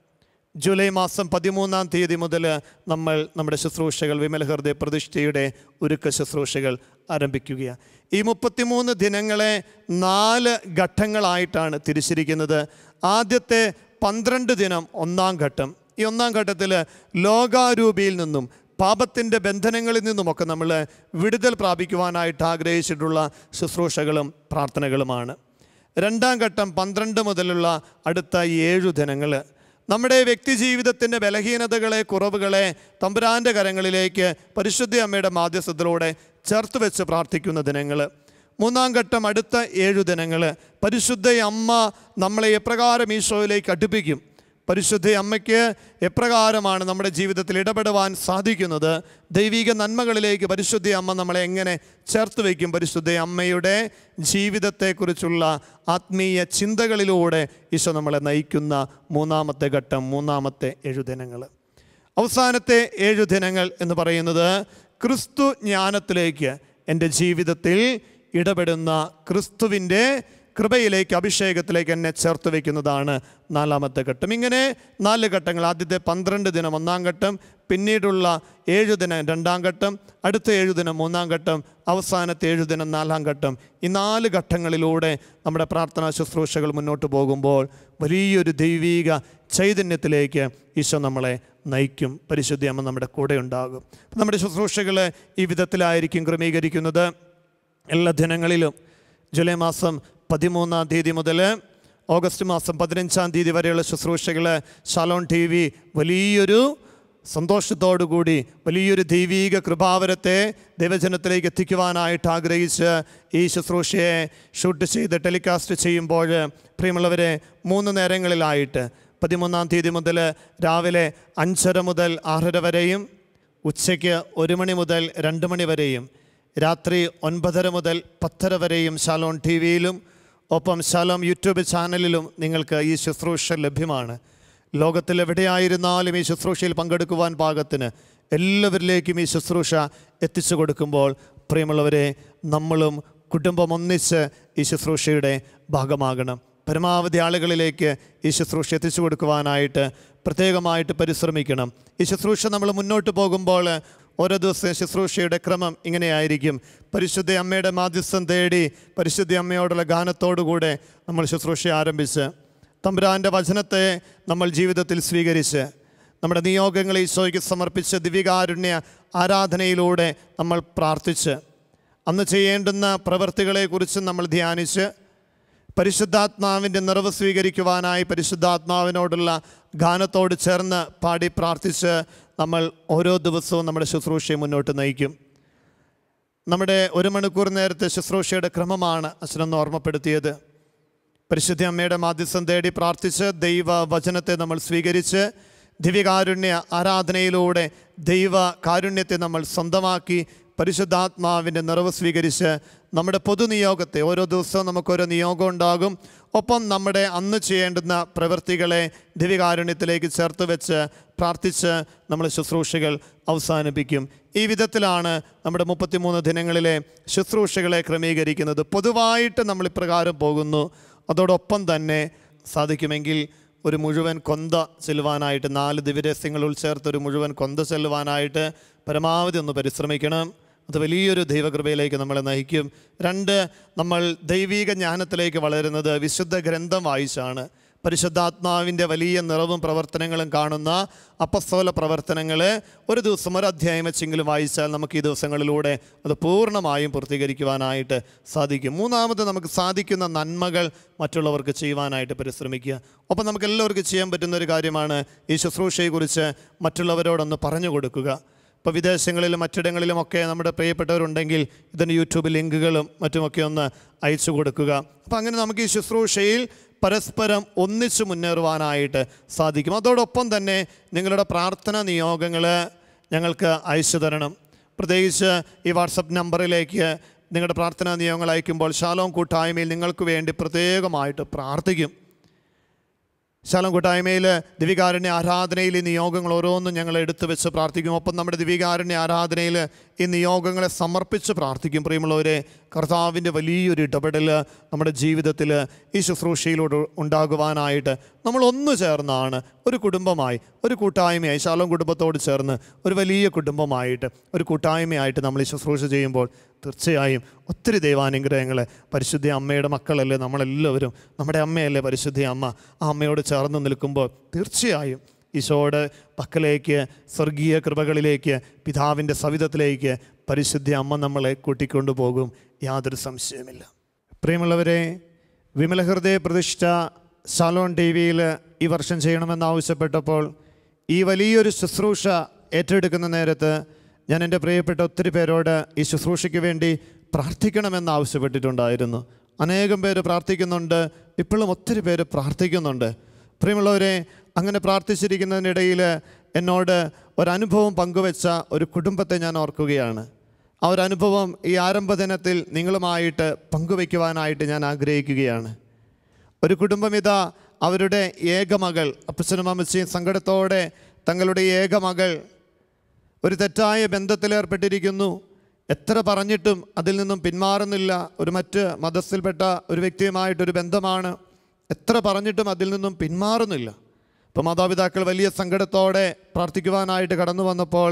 Speaker 2: ജൂലൈ മാസം പതിമൂന്നാം തീയതി മുതൽ നമ്മൾ നമ്മുടെ ശുശ്രൂഷകൾ വിമല ഹൃദയ പ്രതിഷ്ഠയുടെ ഒരുക്ക ശുശ്രൂഷകൾ ആരംഭിക്കുകയാണ് ഈ മുപ്പത്തിമൂന്ന് ദിനങ്ങളെ നാല് ഘട്ടങ്ങളായിട്ടാണ് തിരിച്ചിരിക്കുന്നത് ആദ്യത്തെ പന്ത്രണ്ട് ദിനം ഒന്നാം ഘട്ടം ഈ ഒന്നാം ഘട്ടത്തിൽ ലോകാരൂപിയിൽ നിന്നും പാപത്തിൻ്റെ ബന്ധനങ്ങളിൽ നിന്നുമൊക്കെ നമ്മൾ വിടുതൽ പ്രാപിക്കുവാനായിട്ട് ആഗ്രഹിച്ചിട്ടുള്ള ശുശ്രൂഷകളും പ്രാർത്ഥനകളുമാണ് രണ്ടാം ഘട്ടം പന്ത്രണ്ട് മുതലുള്ള അടുത്ത ഏഴു ദിനങ്ങൾ നമ്മുടെ വ്യക്തി ജീവിതത്തിൻ്റെ ബലഹീനതകളെ കുറവുകളെ തമ്പുരാൻ്റെ കരങ്ങളിലേക്ക് പരിശുദ്ധ അമ്മയുടെ മാധ്യസ്ഥത്തിലൂടെ ചേർത്ത് വെച്ച് പ്രാർത്ഥിക്കുന്ന ദിനങ്ങൾ മൂന്നാം ഘട്ടം അടുത്ത ഏഴു ദിനങ്ങൾ പരിശുദ്ധ അമ്മ നമ്മളെ എപ്രകാരം ഈശോയിലേക്ക് അടുപ്പിക്കും പരിശുദ്ധ അമ്മയ്ക്ക് എപ്രകാരമാണ് നമ്മുടെ ജീവിതത്തിൽ ഇടപെടുവാൻ സാധിക്കുന്നത് ദൈവിക നന്മകളിലേക്ക് പരിശുദ്ധ അമ്മ നമ്മളെ എങ്ങനെ ചേർത്ത് വയ്ക്കും പരിശുദ്ധ അമ്മയുടെ ജീവിതത്തെക്കുറിച്ചുള്ള ആത്മീയ ചിന്തകളിലൂടെ ഈശോ നമ്മളെ നയിക്കുന്ന മൂന്നാമത്തെ ഘട്ടം മൂന്നാമത്തെ എഴുദിനങ്ങൾ അവസാനത്തെ ഏഴു ദിനങ്ങൾ എന്ന് പറയുന്നത് ക്രിസ്തു ജ്ഞാനത്തിലേക്ക് എൻ്റെ ജീവിതത്തിൽ ഇടപെടുന്ന ക്രിസ്തുവിൻ്റെ കൃപയിലേക്ക് അഭിഷേകത്തിലേക്ക് എന്നെ ചേർത്ത് വയ്ക്കുന്നതാണ് നാലാമത്തെ ഘട്ടം ഇങ്ങനെ നാല് ഘട്ടങ്ങൾ ആദ്യത്തെ പന്ത്രണ്ട് ദിനം ഒന്നാം ഘട്ടം പിന്നീടുള്ള ഏഴു ദിനം രണ്ടാം ഘട്ടം അടുത്ത ഏഴു ദിനം മൂന്നാം ഘട്ടം അവസാനത്തെ ഏഴു ദിനം നാലാം ഘട്ടം ഈ നാല് ഘട്ടങ്ങളിലൂടെ നമ്മുടെ പ്രാർത്ഥനാ ശുശ്രൂഷകൾ മുന്നോട്ട് പോകുമ്പോൾ വലിയൊരു ദൈവീക ചൈതന്യത്തിലേക്ക് ഈശോ നമ്മളെ നയിക്കും പരിശുദ്ധി അമ്മ നമ്മുടെ കൂടെ ഉണ്ടാകും നമ്മുടെ ശുശ്രൂഷകൾ ഈ വിധത്തിലായിരിക്കും ക്രമീകരിക്കുന്നത് എല്ലാ ദിനങ്ങളിലും ജൂലൈ മാസം പതിമൂന്നാം തീയതി മുതൽ ഓഗസ്റ്റ് മാസം പതിനഞ്ചാം തീയതി വരെയുള്ള ശുശ്രൂഷകൾ ഷാലോൺ ടി വി വലിയൊരു സന്തോഷത്തോടുകൂടി വലിയൊരു ദൈവീക കൃപാവരത്തെ ദൈവജനത്തിലേക്ക് എത്തിക്കുവാനായിട്ട് ആഗ്രഹിച്ച് ഈ ശുശ്രൂഷയെ ഷൂട്ട് ചെയ്ത് ടെലികാസ്റ്റ് ചെയ്യുമ്പോൾ പ്രിയമുള്ളവരെ മൂന്ന് നേരങ്ങളിലായിട്ട് പതിമൂന്നാം തീയതി മുതൽ രാവിലെ അഞ്ചര മുതൽ ആറര വരെയും ഉച്ചയ്ക്ക് ഒരു മണി മുതൽ രണ്ട് മണി വരെയും രാത്രി ഒൻപതര മുതൽ പത്തര വരെയും ശാലോൺ ടി വിയിലും ഒപ്പം ശാലോം യൂട്യൂബ് ചാനലിലും നിങ്ങൾക്ക് ഈ ശുശ്രൂഷ ലഭ്യമാണ് ലോകത്തിൽ എവിടെയായിരുന്നാലും ഈ ശുശ്രൂഷയിൽ പങ്കെടുക്കുവാൻ പാകത്തിന് എല്ലാവരിലേക്കും ഈ ശുശ്രൂഷ എത്തിച്ചു കൊടുക്കുമ്പോൾ പ്രിയമുള്ളവരെ നമ്മളും കുടുംബം ഒന്നിച്ച് ഈ ശുശ്രൂഷയുടെ ഭാഗമാകണം പരമാവധി ആളുകളിലേക്ക് ഈ ശുശ്രൂഷ എത്തിച്ചു കൊടുക്കുവാനായിട്ട് പ്രത്യേകമായിട്ട് പരിശ്രമിക്കണം ഈ ശുശ്രൂഷ നമ്മൾ മുന്നോട്ട് പോകുമ്പോൾ ഓരോ ദിവസവും ശുശ്രൂഷയുടെ ക്രമം ഇങ്ങനെയായിരിക്കും പരിശുദ്ധ അമ്മയുടെ മാധ്യസ്ഥം തേടി പരിശുദ്ധ അമ്മയോടുള്ള ഗാനത്തോടുകൂടെ നമ്മൾ ശുശ്രൂഷ ആരംഭിച്ച് തമ്പുരാൻ്റെ വചനത്തെ നമ്മൾ ജീവിതത്തിൽ സ്വീകരിച്ച് നമ്മുടെ നിയോഗങ്ങളെ ഈശോയ്ക്ക് സമർപ്പിച്ച് ദിവ്യകാരുണ്യ ആരാധനയിലൂടെ നമ്മൾ പ്രാർത്ഥിച്ച് അന്ന് ചെയ്യേണ്ടുന്ന പ്രവൃത്തികളെക്കുറിച്ച് നമ്മൾ ധ്യാനിച്ച് പരിശുദ്ധാത്മാവിൻ്റെ നിറവ് സ്വീകരിക്കുവാനായി പരിശുദ്ധാത്മാവിനോടുള്ള ഗാനത്തോട് ചേർന്ന് പാടി പ്രാർത്ഥിച്ച് നമ്മൾ ഓരോ ദിവസവും നമ്മുടെ ശുശ്രൂഷയെ മുന്നോട്ട് നയിക്കും നമ്മുടെ ഒരു മണിക്കൂർ നേരത്തെ ശുശ്രൂഷയുടെ ക്രമമാണ് അച്ഛനൊന്ന് ഓർമ്മപ്പെടുത്തിയത് പരിശുദ്ധ അമ്മയുടെ മാധ്യസ്ഥം തേടി പ്രാർത്ഥിച്ച് ദൈവ വചനത്തെ നമ്മൾ സ്വീകരിച്ച് ദിവ്യകാരുണ്യ ആരാധനയിലൂടെ ദൈവ കാരുണ്യത്തെ നമ്മൾ സ്വന്തമാക്കി പരിശുദ്ധാത്മാവിൻ്റെ നിറവ് സ്വീകരിച്ച് നമ്മുടെ പൊതുനിയോഗത്തെ ഓരോ ദിവസവും നമുക്കൊരോ നിയോഗം ഉണ്ടാകും ഒപ്പം നമ്മുടെ അന്ന് ചെയ്യേണ്ടുന്ന പ്രവൃത്തികളെ ദിവ്യകാരുണ്യത്തിലേക്ക് ചേർത്ത് വെച്ച് പ്രാർത്ഥിച്ച് നമ്മൾ ശുശ്രൂഷകൾ അവസാനിപ്പിക്കും ഈ വിധത്തിലാണ് നമ്മുടെ മുപ്പത്തിമൂന്ന് ദിനങ്ങളിലെ ശുശ്രൂഷകളെ ക്രമീകരിക്കുന്നത് പൊതുവായിട്ട് നമ്മൾ ഇപ്രകാരം പോകുന്നു അതോടൊപ്പം തന്നെ സാധിക്കുമെങ്കിൽ ഒരു മുഴുവൻ കൊന്ത ചെല്ലുവാനായിട്ട് നാല് ദിവരസ്യങ്ങൾ ഉൾച്ചേർത്ത് ഒരു മുഴുവൻ കൊന്ത ചെല്ലുവാനായിട്ട് പരമാവധി ഒന്ന് പരിശ്രമിക്കണം അത് വലിയൊരു ദൈവകൃപയിലേക്ക് നമ്മളെ നയിക്കും രണ്ട് നമ്മൾ ദൈവീക ജ്ഞാനത്തിലേക്ക് വളരുന്നത് വിശുദ്ധ ഗ്രന്ഥം വായിച്ചാണ് പരിശുദ്ധാത്മാവിൻ്റെ വലിയ നിറവും പ്രവർത്തനങ്ങളും കാണുന്ന അപ്പസ്തോല പ്രവർത്തനങ്ങൾ ഒരു ദിവസം ഒരു അധ്യായം വെച്ചെങ്കിലും വായിച്ചാൽ നമുക്ക് ഈ ദിവസങ്ങളിലൂടെ അത് പൂർണ്ണമായും പൂർത്തീകരിക്കുവാനായിട്ട് സാധിക്കും മൂന്നാമത് നമുക്ക് സാധിക്കുന്ന നന്മകൾ മറ്റുള്ളവർക്ക് ചെയ്യുവാനായിട്ട് പരിശ്രമിക്കുക ഒപ്പം നമുക്ക് എല്ലാവർക്കും ചെയ്യാൻ പറ്റുന്ന ഒരു കാര്യമാണ് ഈ ശുശ്രൂഷയെക്കുറിച്ച് മറ്റുള്ളവരോടൊന്ന് പറഞ്ഞു കൊടുക്കുക ഇപ്പോൾ വിദേശങ്ങളിലും മറ്റിടങ്ങളിലുമൊക്കെ നമ്മുടെ പ്രിയപ്പെട്ടവരുണ്ടെങ്കിൽ ഇതിൻ്റെ യൂട്യൂബ് ലിങ്കുകളും മറ്റുമൊക്കെ ഒന്ന് അയച്ചു കൊടുക്കുക അപ്പോൾ അങ്ങനെ നമുക്ക് ഈ ശുശ്രൂഷയിൽ പരസ്പരം ഒന്നിച്ചു മുന്നേറുവാനായിട്ട് സാധിക്കും അതോടൊപ്പം തന്നെ നിങ്ങളുടെ പ്രാർത്ഥന നിയോഗങ്ങൾ ഞങ്ങൾക്ക് അയച്ചു തരണം പ്രത്യേകിച്ച് ഈ വാട്സപ്പ് നമ്പറിലേക്ക് നിങ്ങളുടെ പ്രാർത്ഥനാ നിയോഗങ്ങൾ അയക്കുമ്പോൾ ശാലോം കൂട്ടായ്മയിൽ നിങ്ങൾക്ക് വേണ്ടി പ്രത്യേകമായിട്ട് പ്രാർത്ഥിക്കും ശാലം കൂട്ടായ്മയിൽ ദിവികാരുണ്യ ആരാധനയിൽ ഈ നിയോഗങ്ങൾ ഓരോന്നും ഞങ്ങൾ എടുത്തു വെച്ച് പ്രാർത്ഥിക്കും ഒപ്പം നമ്മുടെ ദിവികാരുണ്യ ആരാധനയിൽ ഈ നിയോഗങ്ങളെ സമർപ്പിച്ച് പ്രാർത്ഥിക്കും പ്രിയമുള്ളവരെ കർത്താവിൻ്റെ വലിയൊരു ഇടപെടൽ നമ്മുടെ ജീവിതത്തിൽ ഈ ശുശ്രൂഷയിലൂടെ ഉണ്ടാകുവാനായിട്ട് നമ്മൾ ഒന്നു ചേർന്നാണ് ഒരു കുടുംബമായി ഒരു കൂട്ടായ്മയായി ശാലം കുടുംബത്തോട് ചേർന്ന് ഒരു വലിയ കുടുംബമായിട്ട് ഒരു കൂട്ടായ്മയായിട്ട് നമ്മൾ ഈ ശുശ്രൂഷ ചെയ്യുമ്പോൾ തീർച്ചയായും ഒത്തിരി ദൈവാനുഗ്രഹങ്ങൾ പരിശുദ്ധ അമ്മയുടെ മക്കളല്ലേ നമ്മളെല്ലാവരും നമ്മുടെ അമ്മയല്ലേ പരിശുദ്ധ അമ്മ ആ അമ്മയോട് ചേർന്ന് നിൽക്കുമ്പോൾ തീർച്ചയായും ഈശോയുടെ പക്കലേക്ക് സ്വർഗീയ കൃപകളിലേക്ക് പിതാവിൻ്റെ സവിധത്തിലേക്ക് പരിശുദ്ധ അമ്മ നമ്മളെ കൂട്ടിക്കൊണ്ടു പോകും യാതൊരു സംശയമില്ല പ്രിയമുള്ളവരെ വിമലഹൃദയ പ്രതിഷ്ഠ ശാലോൺ ടി വിയിൽ ഈ വർഷം ചെയ്യണമെന്ന് ആവശ്യപ്പെട്ടപ്പോൾ ഈ വലിയൊരു ശുശ്രൂഷ ഏറ്റെടുക്കുന്ന നേരത്ത് ഞാൻ എൻ്റെ പ്രിയപ്പെട്ട ഒത്തിരി പേരോട് ഈ ശുശ്രൂഷയ്ക്ക് വേണ്ടി പ്രാർത്ഥിക്കണമെന്ന് ആവശ്യപ്പെട്ടിട്ടുണ്ടായിരുന്നു അനേകം പേര് പ്രാർത്ഥിക്കുന്നുണ്ട് ഇപ്പോഴും ഒത്തിരി പേര് പ്രാർത്ഥിക്കുന്നുണ്ട് പ്രിയമുള്ളവരെ അങ്ങനെ പ്രാർത്ഥിച്ചിരിക്കുന്നതിനിടയിൽ എന്നോട് ഒരനുഭവം പങ്കുവെച്ച ഒരു കുടുംബത്തെ ഞാൻ ഓർക്കുകയാണ് ആ ഒരു അനുഭവം ഈ ആരംഭ ദിനത്തിൽ നിങ്ങളുമായിട്ട് പങ്കുവയ്ക്കുവാനായിട്ട് ഞാൻ ആഗ്രഹിക്കുകയാണ് ഒരു കുടുംബം ഇതാ അവരുടെ ഏകമകൾ അപ്പച്ചനും അമ്മച്ചയും സങ്കടത്തോടെ തങ്ങളുടെ ഏകമകൾ ഒരു തെറ്റായ ബന്ധത്തിലേർപ്പെട്ടിരിക്കുന്നു എത്ര പറഞ്ഞിട്ടും അതിൽ നിന്നും പിന്മാറുന്നില്ല ഒരു മറ്റ് മതസ്ഥിൽപ്പെട്ട ഒരു വ്യക്തിയുമായിട്ടൊരു ബന്ധമാണ് എത്ര പറഞ്ഞിട്ടും അതിൽ നിന്നും പിന്മാറുന്നില്ല ഇപ്പോൾ മാതാപിതാക്കൾ വലിയ സങ്കടത്തോടെ പ്രാർത്ഥിക്കുവാനായിട്ട് കടന്നു വന്നപ്പോൾ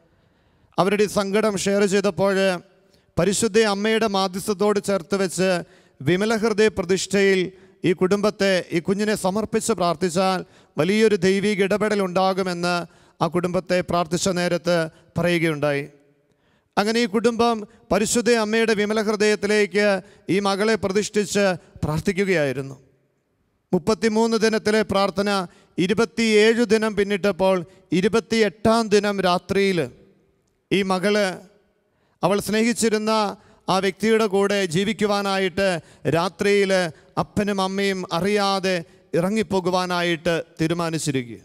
Speaker 2: അവരുടെ ഈ സങ്കടം ഷെയർ ചെയ്തപ്പോൾ പരിശുദ്ധ അമ്മയുടെ മാധ്യസ്ഥത്തോട് ചേർത്ത് വെച്ച് വിമലഹൃദയ പ്രതിഷ്ഠയിൽ ഈ കുടുംബത്തെ ഈ കുഞ്ഞിനെ സമർപ്പിച്ച് പ്രാർത്ഥിച്ചാൽ വലിയൊരു ദൈവിക ഇടപെടൽ ഉണ്ടാകുമെന്ന് ആ കുടുംബത്തെ പ്രാർത്ഥിച്ച നേരത്ത് പറയുകയുണ്ടായി അങ്ങനെ ഈ കുടുംബം പരിശുദ്ധ അമ്മയുടെ വിമല ഹൃദയത്തിലേക്ക് ഈ മകളെ പ്രതിഷ്ഠിച്ച് പ്രാർത്ഥിക്കുകയായിരുന്നു മുപ്പത്തിമൂന്ന് ദിനത്തിലെ പ്രാർത്ഥന ഇരുപത്തിയേഴ് ദിനം പിന്നിട്ടപ്പോൾ ഇരുപത്തിയെട്ടാം ദിനം രാത്രിയിൽ ഈ മകള് അവൾ സ്നേഹിച്ചിരുന്ന ആ വ്യക്തിയുടെ കൂടെ ജീവിക്കുവാനായിട്ട് രാത്രിയിൽ അപ്പനും അമ്മയും അറിയാതെ ഇറങ്ങിപ്പോകുവാനായിട്ട് തീരുമാനിച്ചിരിക്കുക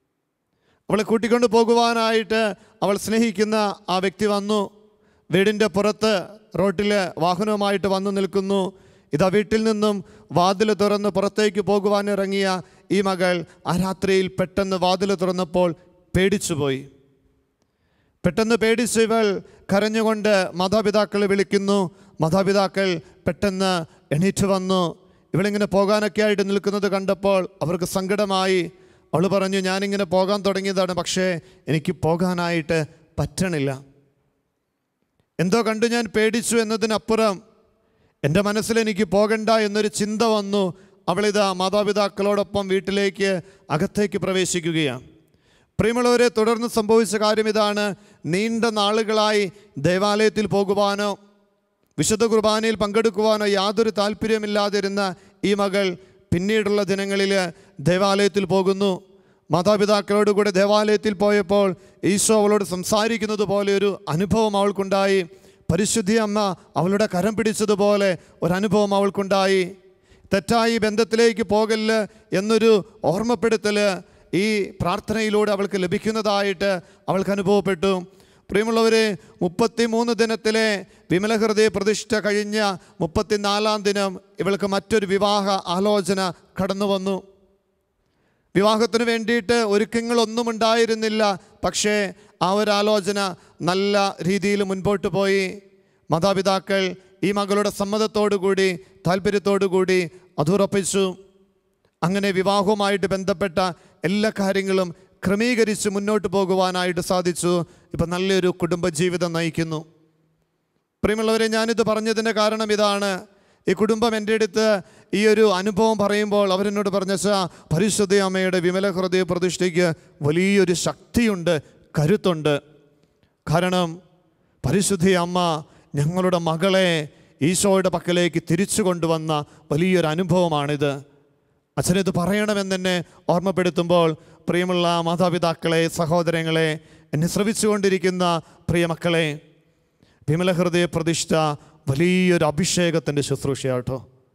Speaker 2: അവളെ കൂട്ടിക്കൊണ്ട് പോകുവാനായിട്ട് അവൾ സ്നേഹിക്കുന്ന ആ വ്യക്തി വന്നു വീടിൻ്റെ പുറത്ത് റോട്ടിൽ വാഹനവുമായിട്ട് വന്നു നിൽക്കുന്നു ഇതാ വീട്ടിൽ നിന്നും വാതിൽ തുറന്ന് പുറത്തേക്ക് പോകുവാൻ ഇറങ്ങിയ ഈ മകൾ ആ രാത്രിയിൽ പെട്ടെന്ന് വാതിൽ തുറന്നപ്പോൾ പേടിച്ചുപോയി പെട്ടെന്ന് പേടിച്ച് ഇവൾ കരഞ്ഞുകൊണ്ട് മാതാപിതാക്കളെ വിളിക്കുന്നു മാതാപിതാക്കൾ പെട്ടെന്ന് എണീറ്റ് വന്നു ഇവളിങ്ങനെ പോകാനൊക്കെ ആയിട്ട് നിൽക്കുന്നത് കണ്ടപ്പോൾ അവർക്ക് സങ്കടമായി അവൾ പറഞ്ഞു ഞാനിങ്ങനെ പോകാൻ തുടങ്ങിയതാണ് പക്ഷേ എനിക്ക് പോകാനായിട്ട് പറ്റണില്ല എന്തോ കണ്ടു ഞാൻ പേടിച്ചു എന്നതിനപ്പുറം എൻ്റെ മനസ്സിൽ എനിക്ക് പോകണ്ട എന്നൊരു ചിന്ത വന്നു അവളിതാ മാതാപിതാക്കളോടൊപ്പം വീട്ടിലേക്ക് അകത്തേക്ക് പ്രവേശിക്കുകയാണ് പ്രിയമുള്ളവരെ തുടർന്ന് സംഭവിച്ച കാര്യം ഇതാണ് നീണ്ട നാളുകളായി ദേവാലയത്തിൽ പോകുവാനോ വിശുദ്ധ കുർബാനയിൽ പങ്കെടുക്കുവാനോ യാതൊരു താല്പര്യമില്ലാതിരുന്ന ഈ മകൾ പിന്നീടുള്ള ദിനങ്ങളിൽ ദേവാലയത്തിൽ പോകുന്നു മാതാപിതാക്കളോട് കൂടെ ദേവാലയത്തിൽ പോയപ്പോൾ ഈശോ അവളോട് സംസാരിക്കുന്നത് പോലെ ഒരു അനുഭവം അവൾക്കുണ്ടായി പരിശുദ്ധി അമ്മ അവളുടെ കരം പിടിച്ചതുപോലെ ഒരനുഭവം അവൾക്കുണ്ടായി തെറ്റായി ബന്ധത്തിലേക്ക് പോകല്ല് എന്നൊരു ഓർമ്മപ്പെടുത്തൽ ഈ പ്രാർത്ഥനയിലൂടെ അവൾക്ക് ലഭിക്കുന്നതായിട്ട് അവൾക്ക് അനുഭവപ്പെട്ടു പ്രിയമുള്ളവരെ മുപ്പത്തിമൂന്ന് ദിനത്തിലെ വിമലഹൃദയ പ്രതിഷ്ഠ കഴിഞ്ഞ മുപ്പത്തിനാലാം ദിനം ഇവൾക്ക് മറ്റൊരു വിവാഹ ആലോചന കടന്നു വന്നു വിവാഹത്തിന് വേണ്ടിയിട്ട് ഒരുക്കങ്ങളൊന്നും ഉണ്ടായിരുന്നില്ല പക്ഷേ ആ ഒരു ആലോചന നല്ല രീതിയിൽ മുൻപോട്ട് പോയി മാതാപിതാക്കൾ ഈ മകളുടെ സമ്മതത്തോടു കൂടി താല്പര്യത്തോടു കൂടി അതുറപ്പിച്ചു അങ്ങനെ വിവാഹവുമായിട്ട് ബന്ധപ്പെട്ട എല്ലാ കാര്യങ്ങളും ക്രമീകരിച്ച് മുന്നോട്ട് പോകുവാനായിട്ട് സാധിച്ചു ഇപ്പം നല്ലൊരു കുടുംബജീവിതം നയിക്കുന്നു പ്രിയമുള്ളവരെ ഞാനിത് പറഞ്ഞതിൻ്റെ കാരണം ഇതാണ് ഈ കുടുംബം എൻ്റെ അടുത്ത് ഈ ഒരു അനുഭവം പറയുമ്പോൾ അവരെന്നോട് പറഞ്ഞ പരിശുദ്ധ അമ്മയുടെ വിമല ഹൃദയ പ്രതിഷ്ഠയ്ക്ക് വലിയൊരു ശക്തിയുണ്ട് കരുത്തുണ്ട് കാരണം പരിശുദ്ധ അമ്മ ഞങ്ങളുടെ മകളെ ഈശോയുടെ പക്കലേക്ക് തിരിച്ചു കൊണ്ടുവന്ന വലിയൊരു അനുഭവമാണിത് അച്ഛനിത് പറയണമെന്ന് എന്നെ ഓർമ്മപ്പെടുത്തുമ്പോൾ പ്രിയമുള്ള മാതാപിതാക്കളെ സഹോദരങ്ങളെ എന്നെ ശ്രവിച്ചുകൊണ്ടിരിക്കുന്ന പ്രിയമക്കളെ വിമല ഹൃദയ പ്രതിഷ്ഠ വലിയൊരു അഭിഷേകത്തിൻ്റെ ശുശ്രൂഷയാട്ടോ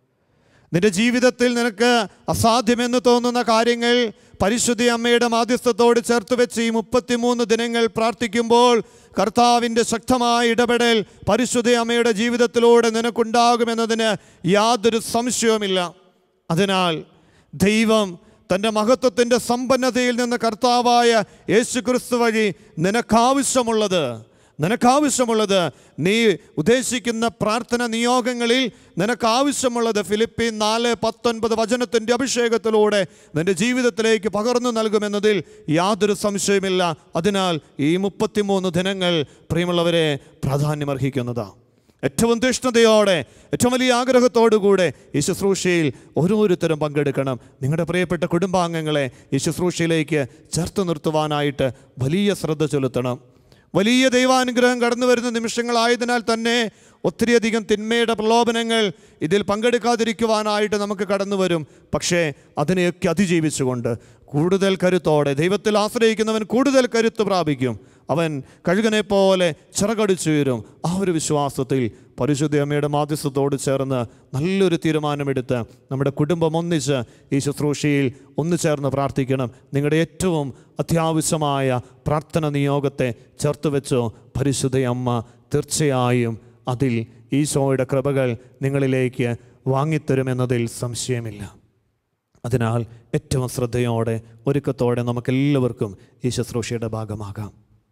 Speaker 2: നിന്റെ ജീവിതത്തിൽ നിനക്ക് അസാധ്യമെന്ന് തോന്നുന്ന കാര്യങ്ങൾ പരിശുദ്ധി അമ്മയുടെ മാധ്യസ്ഥത്തോട് ചേർത്ത് വെച്ച് ഈ മുപ്പത്തിമൂന്ന് ദിനങ്ങൾ പ്രാർത്ഥിക്കുമ്പോൾ കർത്താവിൻ്റെ ശക്തമായ ഇടപെടൽ പരിശുദ്ധി അമ്മയുടെ ജീവിതത്തിലൂടെ നിനക്കുണ്ടാകുമെന്നതിന് യാതൊരു സംശയവുമില്ല അതിനാൽ ദൈവം തൻ്റെ മഹത്വത്തിൻ്റെ സമ്പന്നതയിൽ നിന്ന് കർത്താവായ യേശു ക്രിസ്തു വഴി നിനക്കാവശ്യമുള്ളത് നിനക്കാവശ്യമുള്ളത് നീ ഉദ്ദേശിക്കുന്ന പ്രാർത്ഥന നിയോഗങ്ങളിൽ നിനക്കാവശ്യമുള്ളത് ഫിലിപ്പീൻ നാല് പത്തൊൻപത് വചനത്തിൻ്റെ അഭിഷേകത്തിലൂടെ നിന്റെ ജീവിതത്തിലേക്ക് പകർന്നു നൽകുമെന്നതിൽ യാതൊരു സംശയമില്ല അതിനാൽ ഈ മുപ്പത്തിമൂന്ന് ദിനങ്ങൾ പ്രിയമുള്ളവരെ പ്രാധാന്യമർഹിക്കുന്നതാണ് ഏറ്റവും തീഷ്ണതയോടെ ഏറ്റവും വലിയ ആഗ്രഹത്തോടുകൂടെ ഈ ശുശ്രൂഷയിൽ ഓരോരുത്തരും പങ്കെടുക്കണം നിങ്ങളുടെ പ്രിയപ്പെട്ട കുടുംബാംഗങ്ങളെ ഈ ശുശ്രൂഷയിലേക്ക് ചേർത്ത് നിർത്തുവാനായിട്ട് വലിയ ശ്രദ്ധ ചെലുത്തണം വലിയ ദൈവാനുഗ്രഹം കടന്നു വരുന്ന നിമിഷങ്ങളായതിനാൽ തന്നെ ഒത്തിരിയധികം തിന്മയുടെ പ്രലോഭനങ്ങൾ ഇതിൽ പങ്കെടുക്കാതിരിക്കുവാനായിട്ട് നമുക്ക് കടന്നു വരും പക്ഷേ അതിനെയൊക്കെ അതിജീവിച്ചുകൊണ്ട് കൂടുതൽ കരുത്തോടെ ദൈവത്തിൽ ആശ്രയിക്കുന്നവൻ കൂടുതൽ കരുത്ത് പ്രാപിക്കും അവൻ കഴുകനെ പോലെ ചിറകടിച്ചു വരും ആ ഒരു വിശ്വാസത്തിൽ പരിശുദ്ധ അമ്മയുടെ മാധ്യസ്ഥത്തോട് ചേർന്ന് നല്ലൊരു തീരുമാനമെടുത്ത് നമ്മുടെ കുടുംബം ഒന്നിച്ച് ഈ ശുശ്രൂഷയിൽ ഒന്നു ചേർന്ന് പ്രാർത്ഥിക്കണം നിങ്ങളുടെ ഏറ്റവും അത്യാവശ്യമായ പ്രാർത്ഥന നിയോഗത്തെ ചേർത്ത് വെച്ചോ പരിശുദ്ധ അമ്മ തീർച്ചയായും അതിൽ ഈശോയുടെ കൃപകൾ നിങ്ങളിലേക്ക് വാങ്ങിത്തരുമെന്നതിൽ സംശയമില്ല അതിനാൽ ഏറ്റവും ശ്രദ്ധയോടെ ഒരുക്കത്തോടെ നമുക്കെല്ലാവർക്കും ഈ ശുശ്രൂഷയുടെ ഭാഗമാകാം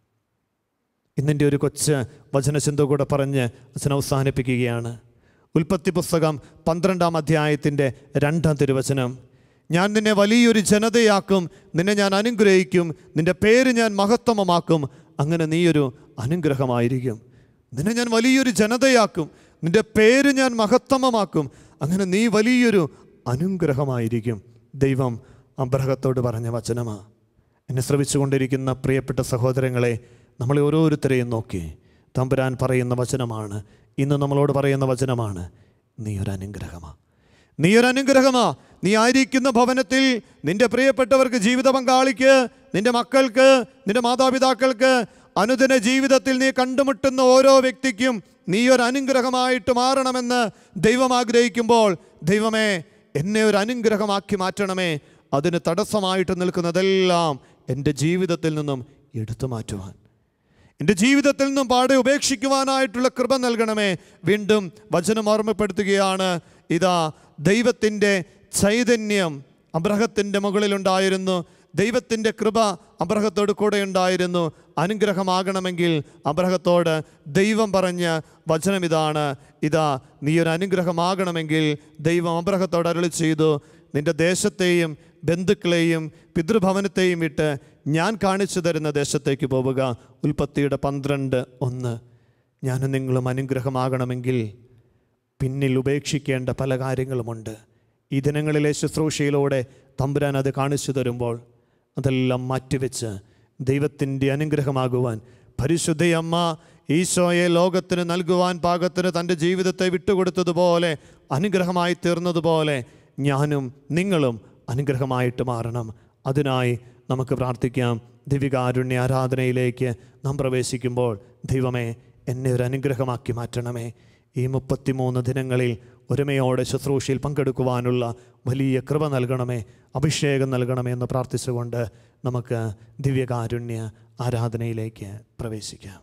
Speaker 2: ഇന്നിൻ്റെ ഒരു കൊച്ച് വചനചിന്ത കൂടെ പറഞ്ഞ് അച്ഛൻ അവസാനിപ്പിക്കുകയാണ് ഉൽപ്പത്തി പുസ്തകം പന്ത്രണ്ടാം അധ്യായത്തിൻ്റെ രണ്ടാം തിരുവചനം ഞാൻ നിന്നെ വലിയൊരു ജനതയാക്കും നിന്നെ ഞാൻ അനുഗ്രഹിക്കും നിന്റെ പേര് ഞാൻ മഹത്തമമാക്കും അങ്ങനെ നീയൊരു അനുഗ്രഹമായിരിക്കും നിന്നെ ഞാൻ വലിയൊരു ജനതയാക്കും നിന്റെ പേര് ഞാൻ മഹത്തമമാക്കും അങ്ങനെ നീ വലിയൊരു അനുഗ്രഹമായിരിക്കും ദൈവം അബ്രഹത്തോട് പറഞ്ഞ വചനമാ എന്നെ ശ്രവിച്ചുകൊണ്ടിരിക്കുന്ന പ്രിയപ്പെട്ട സഹോദരങ്ങളെ നമ്മളെ ഓരോരുത്തരെയും നോക്കി തമ്പുരാൻ പറയുന്ന വചനമാണ് ഇന്ന് നമ്മളോട് പറയുന്ന വചനമാണ് നീ ഒരു അനുഗ്രഹമാ നീ ഒരു അനുഗ്രഹമാ നീ ആയിരിക്കുന്ന ഭവനത്തിൽ നിന്റെ പ്രിയപ്പെട്ടവർക്ക് ജീവിത പങ്കാളിക്ക് നിന്റെ മക്കൾക്ക് നിന്റെ മാതാപിതാക്കൾക്ക് അനുദിന ജീവിതത്തിൽ നീ കണ്ടുമുട്ടുന്ന ഓരോ വ്യക്തിക്കും നീ ഒരു അനുഗ്രഹമായിട്ട് മാറണമെന്ന് ദൈവം ആഗ്രഹിക്കുമ്പോൾ ദൈവമേ എന്നെ ഒരു അനുഗ്രഹമാക്കി മാറ്റണമേ അതിന് തടസ്സമായിട്ട് നിൽക്കുന്നതെല്ലാം എൻ്റെ ജീവിതത്തിൽ നിന്നും എടുത്തു മാറ്റുവാൻ എൻ്റെ ജീവിതത്തിൽ നിന്നും പാടെ ഉപേക്ഷിക്കുവാനായിട്ടുള്ള കൃപ നൽകണമേ വീണ്ടും വചനം ഓർമ്മപ്പെടുത്തുകയാണ് ഇതാ ദൈവത്തിൻ്റെ ചൈതന്യം അബ്രഹത്തിൻ്റെ മുകളിലുണ്ടായിരുന്നു ദൈവത്തിൻ്റെ കൃപ അബ്രഹത്തോട് കൂടെ ഉണ്ടായിരുന്നു അനുഗ്രഹമാകണമെങ്കിൽ അബ്രഹത്തോട് ദൈവം പറഞ്ഞ വചനം ഇതാണ് ഇതാ നീ ഒരു അനുഗ്രഹമാകണമെങ്കിൽ ദൈവം അബ്രഹത്തോട് അരുളി ചെയ്തു നിന്റെ ദേശത്തെയും ബന്ധുക്കളെയും പിതൃഭവനത്തെയും വിട്ട് ഞാൻ കാണിച്ചു തരുന്ന ദേശത്തേക്ക് പോവുക ഉൽപ്പത്തിയുടെ പന്ത്രണ്ട് ഒന്ന് ഞാനും നിങ്ങളും അനുഗ്രഹമാകണമെങ്കിൽ പിന്നിൽ ഉപേക്ഷിക്കേണ്ട പല കാര്യങ്ങളുമുണ്ട് ഈ ദിനങ്ങളിലെ ശുശ്രൂഷയിലൂടെ തമ്പുരാൻ അത് കാണിച്ചു തരുമ്പോൾ അതെല്ലാം മാറ്റിവെച്ച് ദൈവത്തിൻ്റെ അനുഗ്രഹമാകുവാൻ പരിശുദ്ധയമ്മ ഈശോയെ ലോകത്തിന് നൽകുവാൻ പാകത്തിന് തൻ്റെ ജീവിതത്തെ വിട്ടുകൊടുത്തതുപോലെ അനുഗ്രഹമായി തീർന്നതുപോലെ ഞാനും നിങ്ങളും അനുഗ്രഹമായിട്ട് മാറണം അതിനായി നമുക്ക് പ്രാർത്ഥിക്കാം ദിവികാരുണ്യ ആരാധനയിലേക്ക് നാം പ്രവേശിക്കുമ്പോൾ ദൈവമേ എന്നെ ഒരു അനുഗ്രഹമാക്കി മാറ്റണമേ ഈ മുപ്പത്തിമൂന്ന് ദിനങ്ങളിൽ ഒരുമയോടെ ശുശ്രൂഷയിൽ പങ്കെടുക്കുവാനുള്ള വലിയ കൃപ നൽകണമേ അഭിഷേകം നൽകണമേ എന്ന് പ്രാർത്ഥിച്ചുകൊണ്ട് നമുക്ക് ദിവ്യകാരുണ്യ ആരാധനയിലേക്ക് പ്രവേശിക്കാം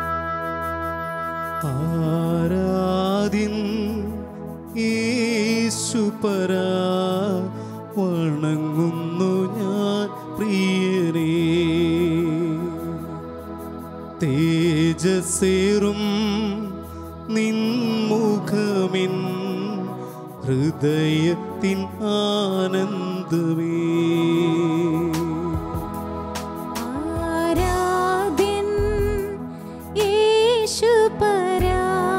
Speaker 1: ആരാധിൻ ഈശോനാഥ യേശുപരാ വണങ്ങുന്നു ഞാൻ പ്രിയനേ തേജസേറും നിൻമുഖമിൻ ഹൃദയത്തിൻ ആനന്ദമേ
Speaker 3: ആരാധ്യൻ യേശുപരാ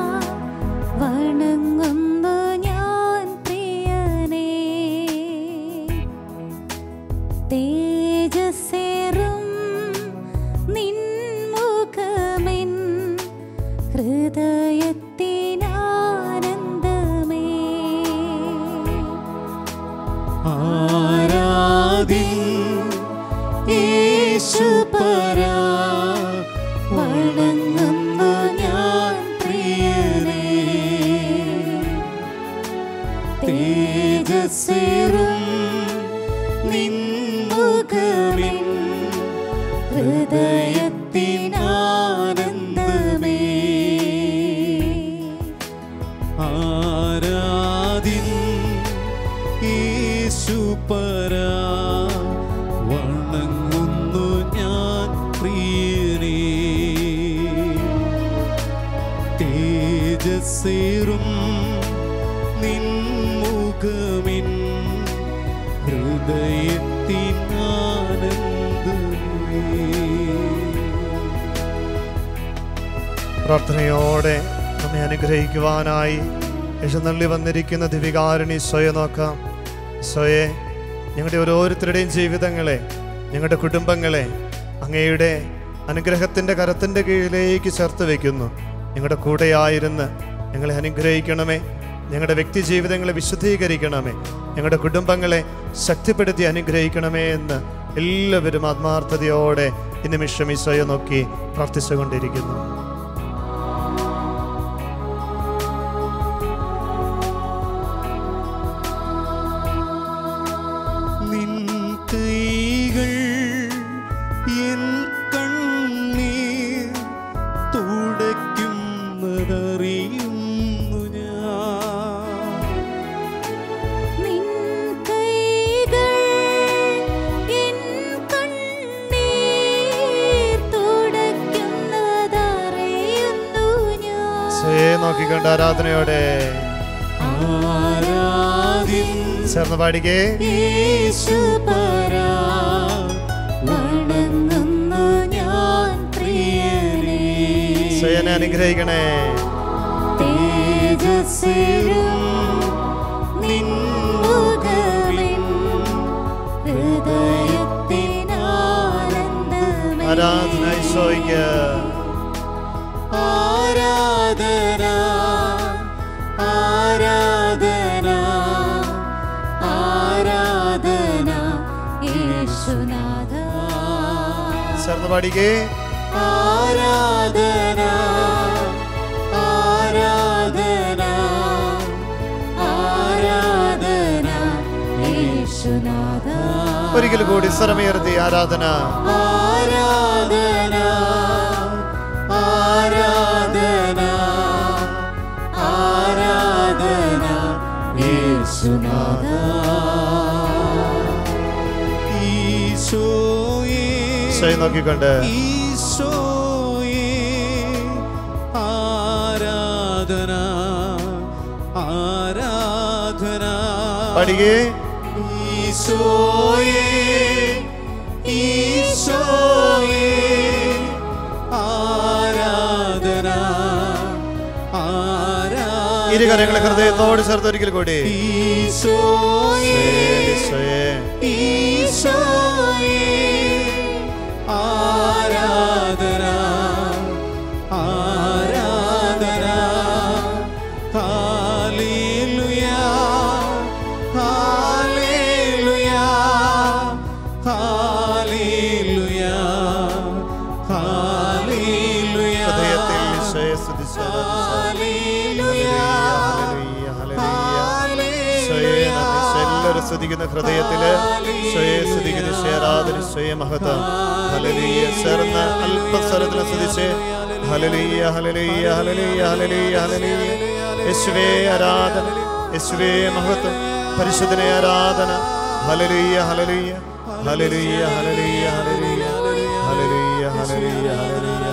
Speaker 3: വണങ്ങുന്നു ഞാൻ പ്രിയനേ തേജസ്സേറും നിൻമുഖമെൻ ഹൃദയത്തിനാനന്ദമേ
Speaker 1: ആരാധിൻ യേശുപരാ
Speaker 3: വണങ്ങുന്നു ഞാൻ പ്രിയനേ
Speaker 1: തേജസ്സേറും നിൻമുഖമിൻ
Speaker 3: ഹൃദയത്തിനാനന്ദമേ
Speaker 1: ആരാധിൻ യേശുപരാ വണങ്ങുന്നു ഞാൻ പ്രിയനേ തേജസ്സേറും നിൻമുഖമിൻ ഹൃദയത്തിനാനന്ദമേ
Speaker 2: പ്രാർത്ഥനയോടെ നമ്മെ അനുഗ്രഹിക്കുവാനായി എഴുന്നള്ളി വന്നിരിക്കുന്ന ദിവികാരണി സ്വയം നോക്കാം സ്വയെ ഞങ്ങളുടെ ഓരോരുത്തരുടെയും ജീവിതങ്ങളെ ഞങ്ങളുടെ കുടുംബങ്ങളെ അങ്ങയുടെ അനുഗ്രഹത്തിൻ്റെ കരത്തിൻ്റെ കീഴിലേക്ക് ചേർത്ത് വയ്ക്കുന്നു ഞങ്ങളുടെ കൂടെയായിരുന്ന് ഞങ്ങളെ അനുഗ്രഹിക്കണമേ ഞങ്ങളുടെ വ്യക്തി ജീവിതങ്ങളെ വിശുദ്ധീകരിക്കണമേ ഞങ്ങളുടെ കുടുംബങ്ങളെ ശക്തിപ്പെടുത്തി അനുഗ്രഹിക്കണമേ എന്ന് എല്ലാവരും ആത്മാർത്ഥതയോടെ ഈ നിമിഷം ഈ സ്വയം നോക്കി പ്രാർത്ഥിച്ചുകൊണ്ടിരിക്കുന്നു
Speaker 1: നിൻ കൈകൾ എൻ കണ്ണീർ തുടയ്ക്കുന്നതറിയുന്നു ഞാൻ
Speaker 3: നിൻ കൈകൾ എൻ കണ്ണീർ തുടയ്ക്കുന്നതറിയുന്നു ഞാൻ
Speaker 2: സ്വയെ നോക്കിക്കൊണ്ട് ആരാധനയോടെ
Speaker 1: ആരാധിൻ
Speaker 2: ചേർന്ന് പാടിക്കേ
Speaker 3: യേശുപരാ വണങ്ങുന്നു ഞാൻ പ്രിയനേ
Speaker 2: സ്വയനെ അനുഗ്രഹിക്കണേ
Speaker 3: തേജസ്സേറും നിൻമുഖമിൻ ഹൃദയത്തിനാനന്ദമേ
Speaker 2: ആരാധന ഈശോയ്ക്ക്
Speaker 1: ആരാധന ആരാധന
Speaker 3: ആരാധന യേശുനാഥ
Speaker 2: ചേർന്ന് പാടിക്കേ
Speaker 1: ആരാധന ആരാധന
Speaker 3: ആരാധന യേശുനാഥ
Speaker 2: ഒരിക്കൽ കൂടി സ്വരമുയർത്തി ആരാധന
Speaker 1: ആരാധന ആരാധന ആരാധന യേശുനാഥ ഈശോയേ
Speaker 2: സ്വയം നോക്കിക്കൊണ്ട്
Speaker 1: ഈശോയേ ആരാധന ആരാധന
Speaker 2: പാടിക്കേ
Speaker 1: ഈശോയേ ഈശോയേ ആരാധന ആരാധന
Speaker 2: ഇരു കരങ്ങളെ ഹൃദയത്തോട് ചേർത്ത് ഒരിക്കൽ കൂടി
Speaker 1: ഈശോയേ
Speaker 2: ഈശോയെ
Speaker 1: ഈശോയേ ആരാധന ആരാധന ഹല്ലേലൂയാ ഹല്ലേലൂയാ ഹല്ലേലൂയാ ഹല്ലേലൂയാ
Speaker 2: ഹൃദയത്തിൽ ഈശോയെ സ്തുതിച്ച്
Speaker 1: ഹല്ലേലൂയാ
Speaker 2: ഹല്ലേലൂയ, ഹല്ലേലൂയ. ഈശോയെ നന്ദി. ഈശോ എല്ലാവരും സ്തുതിക്കുന്ന ഹൃദയത്തില് ഈശോയെ സ്തുതിക്കുന്ന ഈശോയെ ആരാധന ഈശോയെ മഹത്വം ഹലലിയ ചേർന്ന് അല്പസ്വരത്തിൽ സ്തുതിച്ച് ഹലലിയ ഹലലിയ ഹലലിയ ഹലലിയ ഹലലിയ യേശുവേ ആരാധന യേശുവേ മഹത്വം പരിശുദ്ധനെ ആരാധന ഹലലുയ്യ ഹലലുയ്യ ഹലലുയ്യ ഹലലുയ്യ ഹലലുയ്യ ഹലലുയ്യ ഹലലുയ്യ ഹലലുയ്യ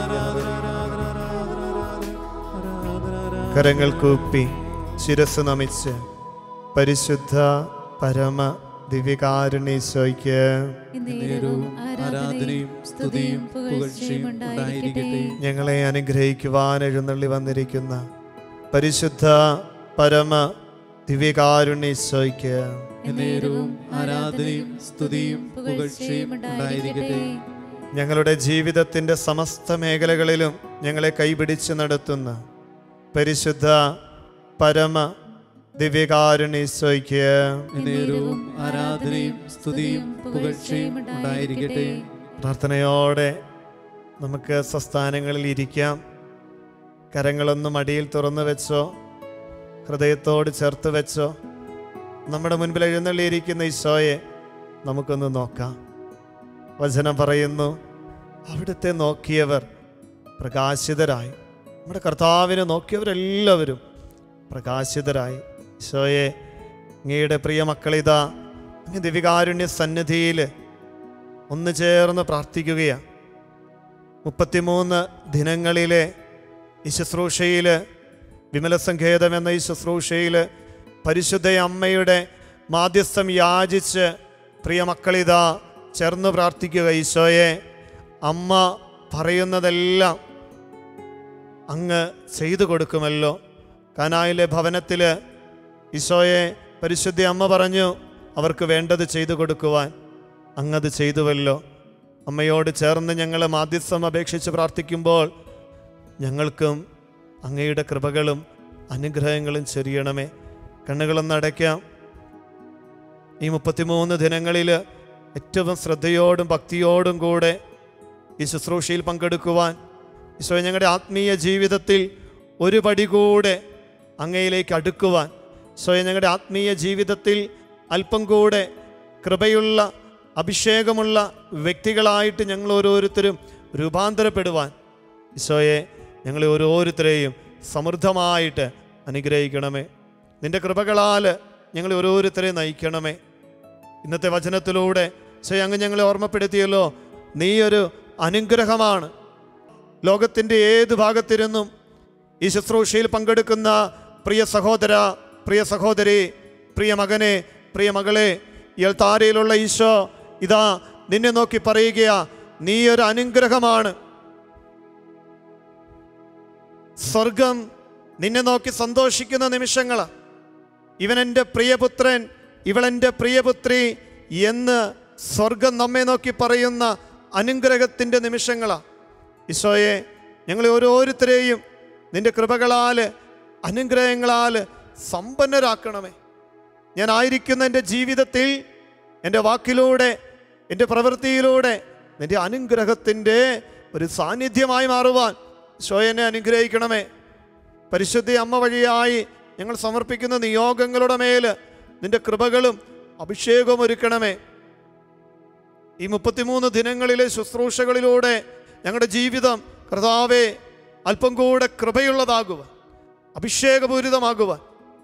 Speaker 2: കരങ്ങൾ കൂപ്പി ശിരസ് നമിച്ച് പരിശുദ്ധ പരമ ദിവ്യകാരുണീശോയ്ക്ക്
Speaker 3: നേരവും ആരാധനയും സ്തുതിയും പുകഴ്ചയും ഉണ്ടായിരിക്കട്ടെ
Speaker 2: ഞങ്ങളെ അനുഗ്രഹിക്കുവാൻ എഴുന്നള്ളി വന്നിരിക്കുന്ന പരിശുദ്ധ പരമ ദിവ്യകാരുണ്യീശോയ്ക്ക്
Speaker 1: നേരവും ആരാധനയും സ്തുതിയും പുകഴ്ചയും ഉണ്ടായിരിക്കട്ടെ
Speaker 2: ഞങ്ങളുടെ ജീവിതത്തിൻ്റെ സമസ്ത മേഖലകളിലും ഞങ്ങളെ കൈപിടിച്ച് നടത്തുന്ന പരിശുദ്ധ പരമ ദിവ്യകാരുണ്യീശോയ്ക്ക്
Speaker 1: നേരവും ആരാധനയും സ്തുതിയും പുകഴ്ചയും ഉണ്ടായിരിക്കട്ടെ
Speaker 2: പ്രാർത്ഥനയോടെ നമുക്ക് സ്വസ്ഥാനങ്ങളിൽ ഇരിക്കാം കരങ്ങളൊന്നും അടിയിൽ തുറന്നു വെച്ചോ ഹൃദയത്തോട് ചേർത്ത് വെച്ചോ നമ്മുടെ മുൻപിൽ എഴുന്നള്ളിയിരിക്കുന്ന ഈശോയെ നമുക്കൊന്ന് നോക്കാം വചനം പറയുന്നു അവിടുത്തെ നോക്കിയവർ പ്രകാശിതരായി നമ്മുടെ കർത്താവിനെ നോക്കിയവരെല്ലാവരും പ്രകാശിതരായി ഈശോയെ അങ്ങയുടെ പ്രിയ മക്കളിതാ അങ്ങ് ദിവികാരുണ്യ സന്നിധിയിൽ ഒന്ന് ചേർന്ന് പ്രാർത്ഥിക്കുകയാണ് മുപ്പത്തിമൂന്ന് ദിനങ്ങളിലെ ഈ ശുശ്രൂഷയിൽ വിമലസങ്കേതം എന്ന ഈ ശുശ്രൂഷയിൽ പരിശുദ്ധ അമ്മയുടെ മാധ്യസ്ഥം യാചിച്ച് പ്രിയ മക്കളിതാ ചേർന്ന് പ്രാർത്ഥിക്കുക ഈശോയെ അമ്മ പറയുന്നതെല്ലാം അങ്ങ് ചെയ്തു കൊടുക്കുമല്ലോ കനായിലെ ഭവനത്തിൽ ഈശോയെ പരിശുദ്ധ അമ്മ പറഞ്ഞു അവർക്ക് വേണ്ടത് ചെയ്തു കൊടുക്കുവാൻ അങ്ങത് ചെയ്തുവല്ലോ അമ്മയോട് ചേർന്ന് ഞങ്ങൾ മാധ്യസ്ഥം അപേക്ഷിച്ച് പ്രാർത്ഥിക്കുമ്പോൾ ഞങ്ങൾക്കും അങ്ങയുടെ കൃപകളും അനുഗ്രഹങ്ങളും ചെറിയണമേ കണ്ണുകളൊന്ന് അടയ്ക്കാം ഈ മുപ്പത്തിമൂന്ന് ദിനങ്ങളിൽ ഏറ്റവും ശ്രദ്ധയോടും ഭക്തിയോടും കൂടെ ഈ ശുശ്രൂഷയിൽ പങ്കെടുക്കുവാൻ ഈശോ ഞങ്ങളുടെ ആത്മീയ ജീവിതത്തിൽ ഒരു പടി കൂടെ അങ്ങയിലേക്ക് അടുക്കുവാൻ ഈശോയെ ഞങ്ങളുടെ ആത്മീയ ജീവിതത്തിൽ അല്പം കൂടെ കൃപയുള്ള അഭിഷേകമുള്ള വ്യക്തികളായിട്ട് ഞങ്ങൾ ഓരോരുത്തരും രൂപാന്തരപ്പെടുവാൻ ഈശോയെ ഞങ്ങളെ ഓരോരുത്തരെയും സമൃദ്ധമായിട്ട് അനുഗ്രഹിക്കണമേ നിന്റെ കൃപകളാൽ ഞങ്ങളെ ഓരോരുത്തരെയും നയിക്കണമേ ഇന്നത്തെ വചനത്തിലൂടെ ഈശോയെ അങ്ങ് ഞങ്ങളെ ഓർമ്മപ്പെടുത്തിയല്ലോ നീ ഒരു അനുഗ്രഹമാണ് ലോകത്തിൻ്റെ ഏത് ഭാഗത്തിരുന്നും ഈ ശുശ്രൂഷയിൽ പങ്കെടുക്കുന്ന പ്രിയ സഹോദര പ്രിയ സഹോദരി പ്രിയ മകനെ പ്രിയ മകളെ ഈ താരയിലുള്ള ഈശോ ഇതാ നിന്നെ നോക്കി പറയുകയാ നീ ഒരു അനുഗ്രഹമാണ് സ്വർഗം നിന്നെ നോക്കി സന്തോഷിക്കുന്ന നിമിഷങ്ങളാ ഇവൻ എൻ്റെ പ്രിയപുത്രൻ ഇവളെൻ്റെ പ്രിയപുത്രി എന്ന് സ്വർഗം നമ്മെ നോക്കി പറയുന്ന അനുഗ്രഹത്തിൻ്റെ നിമിഷങ്ങളാ ഈശോയെ ഞങ്ങളെ ഓരോരുത്തരെയും നിന്റെ കൃപകളാൽ അനുഗ്രഹങ്ങളാൽ സമ്പന്നരാക്കണമേ ഞാൻ ആയിരിക്കുന്ന എൻ്റെ ജീവിതത്തിൽ എൻ്റെ വാക്കിലൂടെ എൻ്റെ പ്രവൃത്തിയിലൂടെ നിന്റെ അനുഗ്രഹത്തിൻ്റെ ഒരു സാന്നിധ്യമായി മാറുവാൻ ഈശോയെന്നെ അനുഗ്രഹിക്കണമേ പരിശുദ്ധ അമ്മ വഴിയായി ഞങ്ങൾ സമർപ്പിക്കുന്ന നിയോഗങ്ങളുടെ മേൽ നിന്റെ കൃപകളും അഭിഷേകവും ഒരുക്കണമേ ഈ മുപ്പത്തിമൂന്ന് ദിനങ്ങളിലെ ശുശ്രൂഷകളിലൂടെ ഞങ്ങളുടെ ജീവിതം കർത്താവെ അല്പം കൂടെ കൃപയുള്ളതാകുവാൻ അഭിഷേകപൂരിതമാകുവാൻ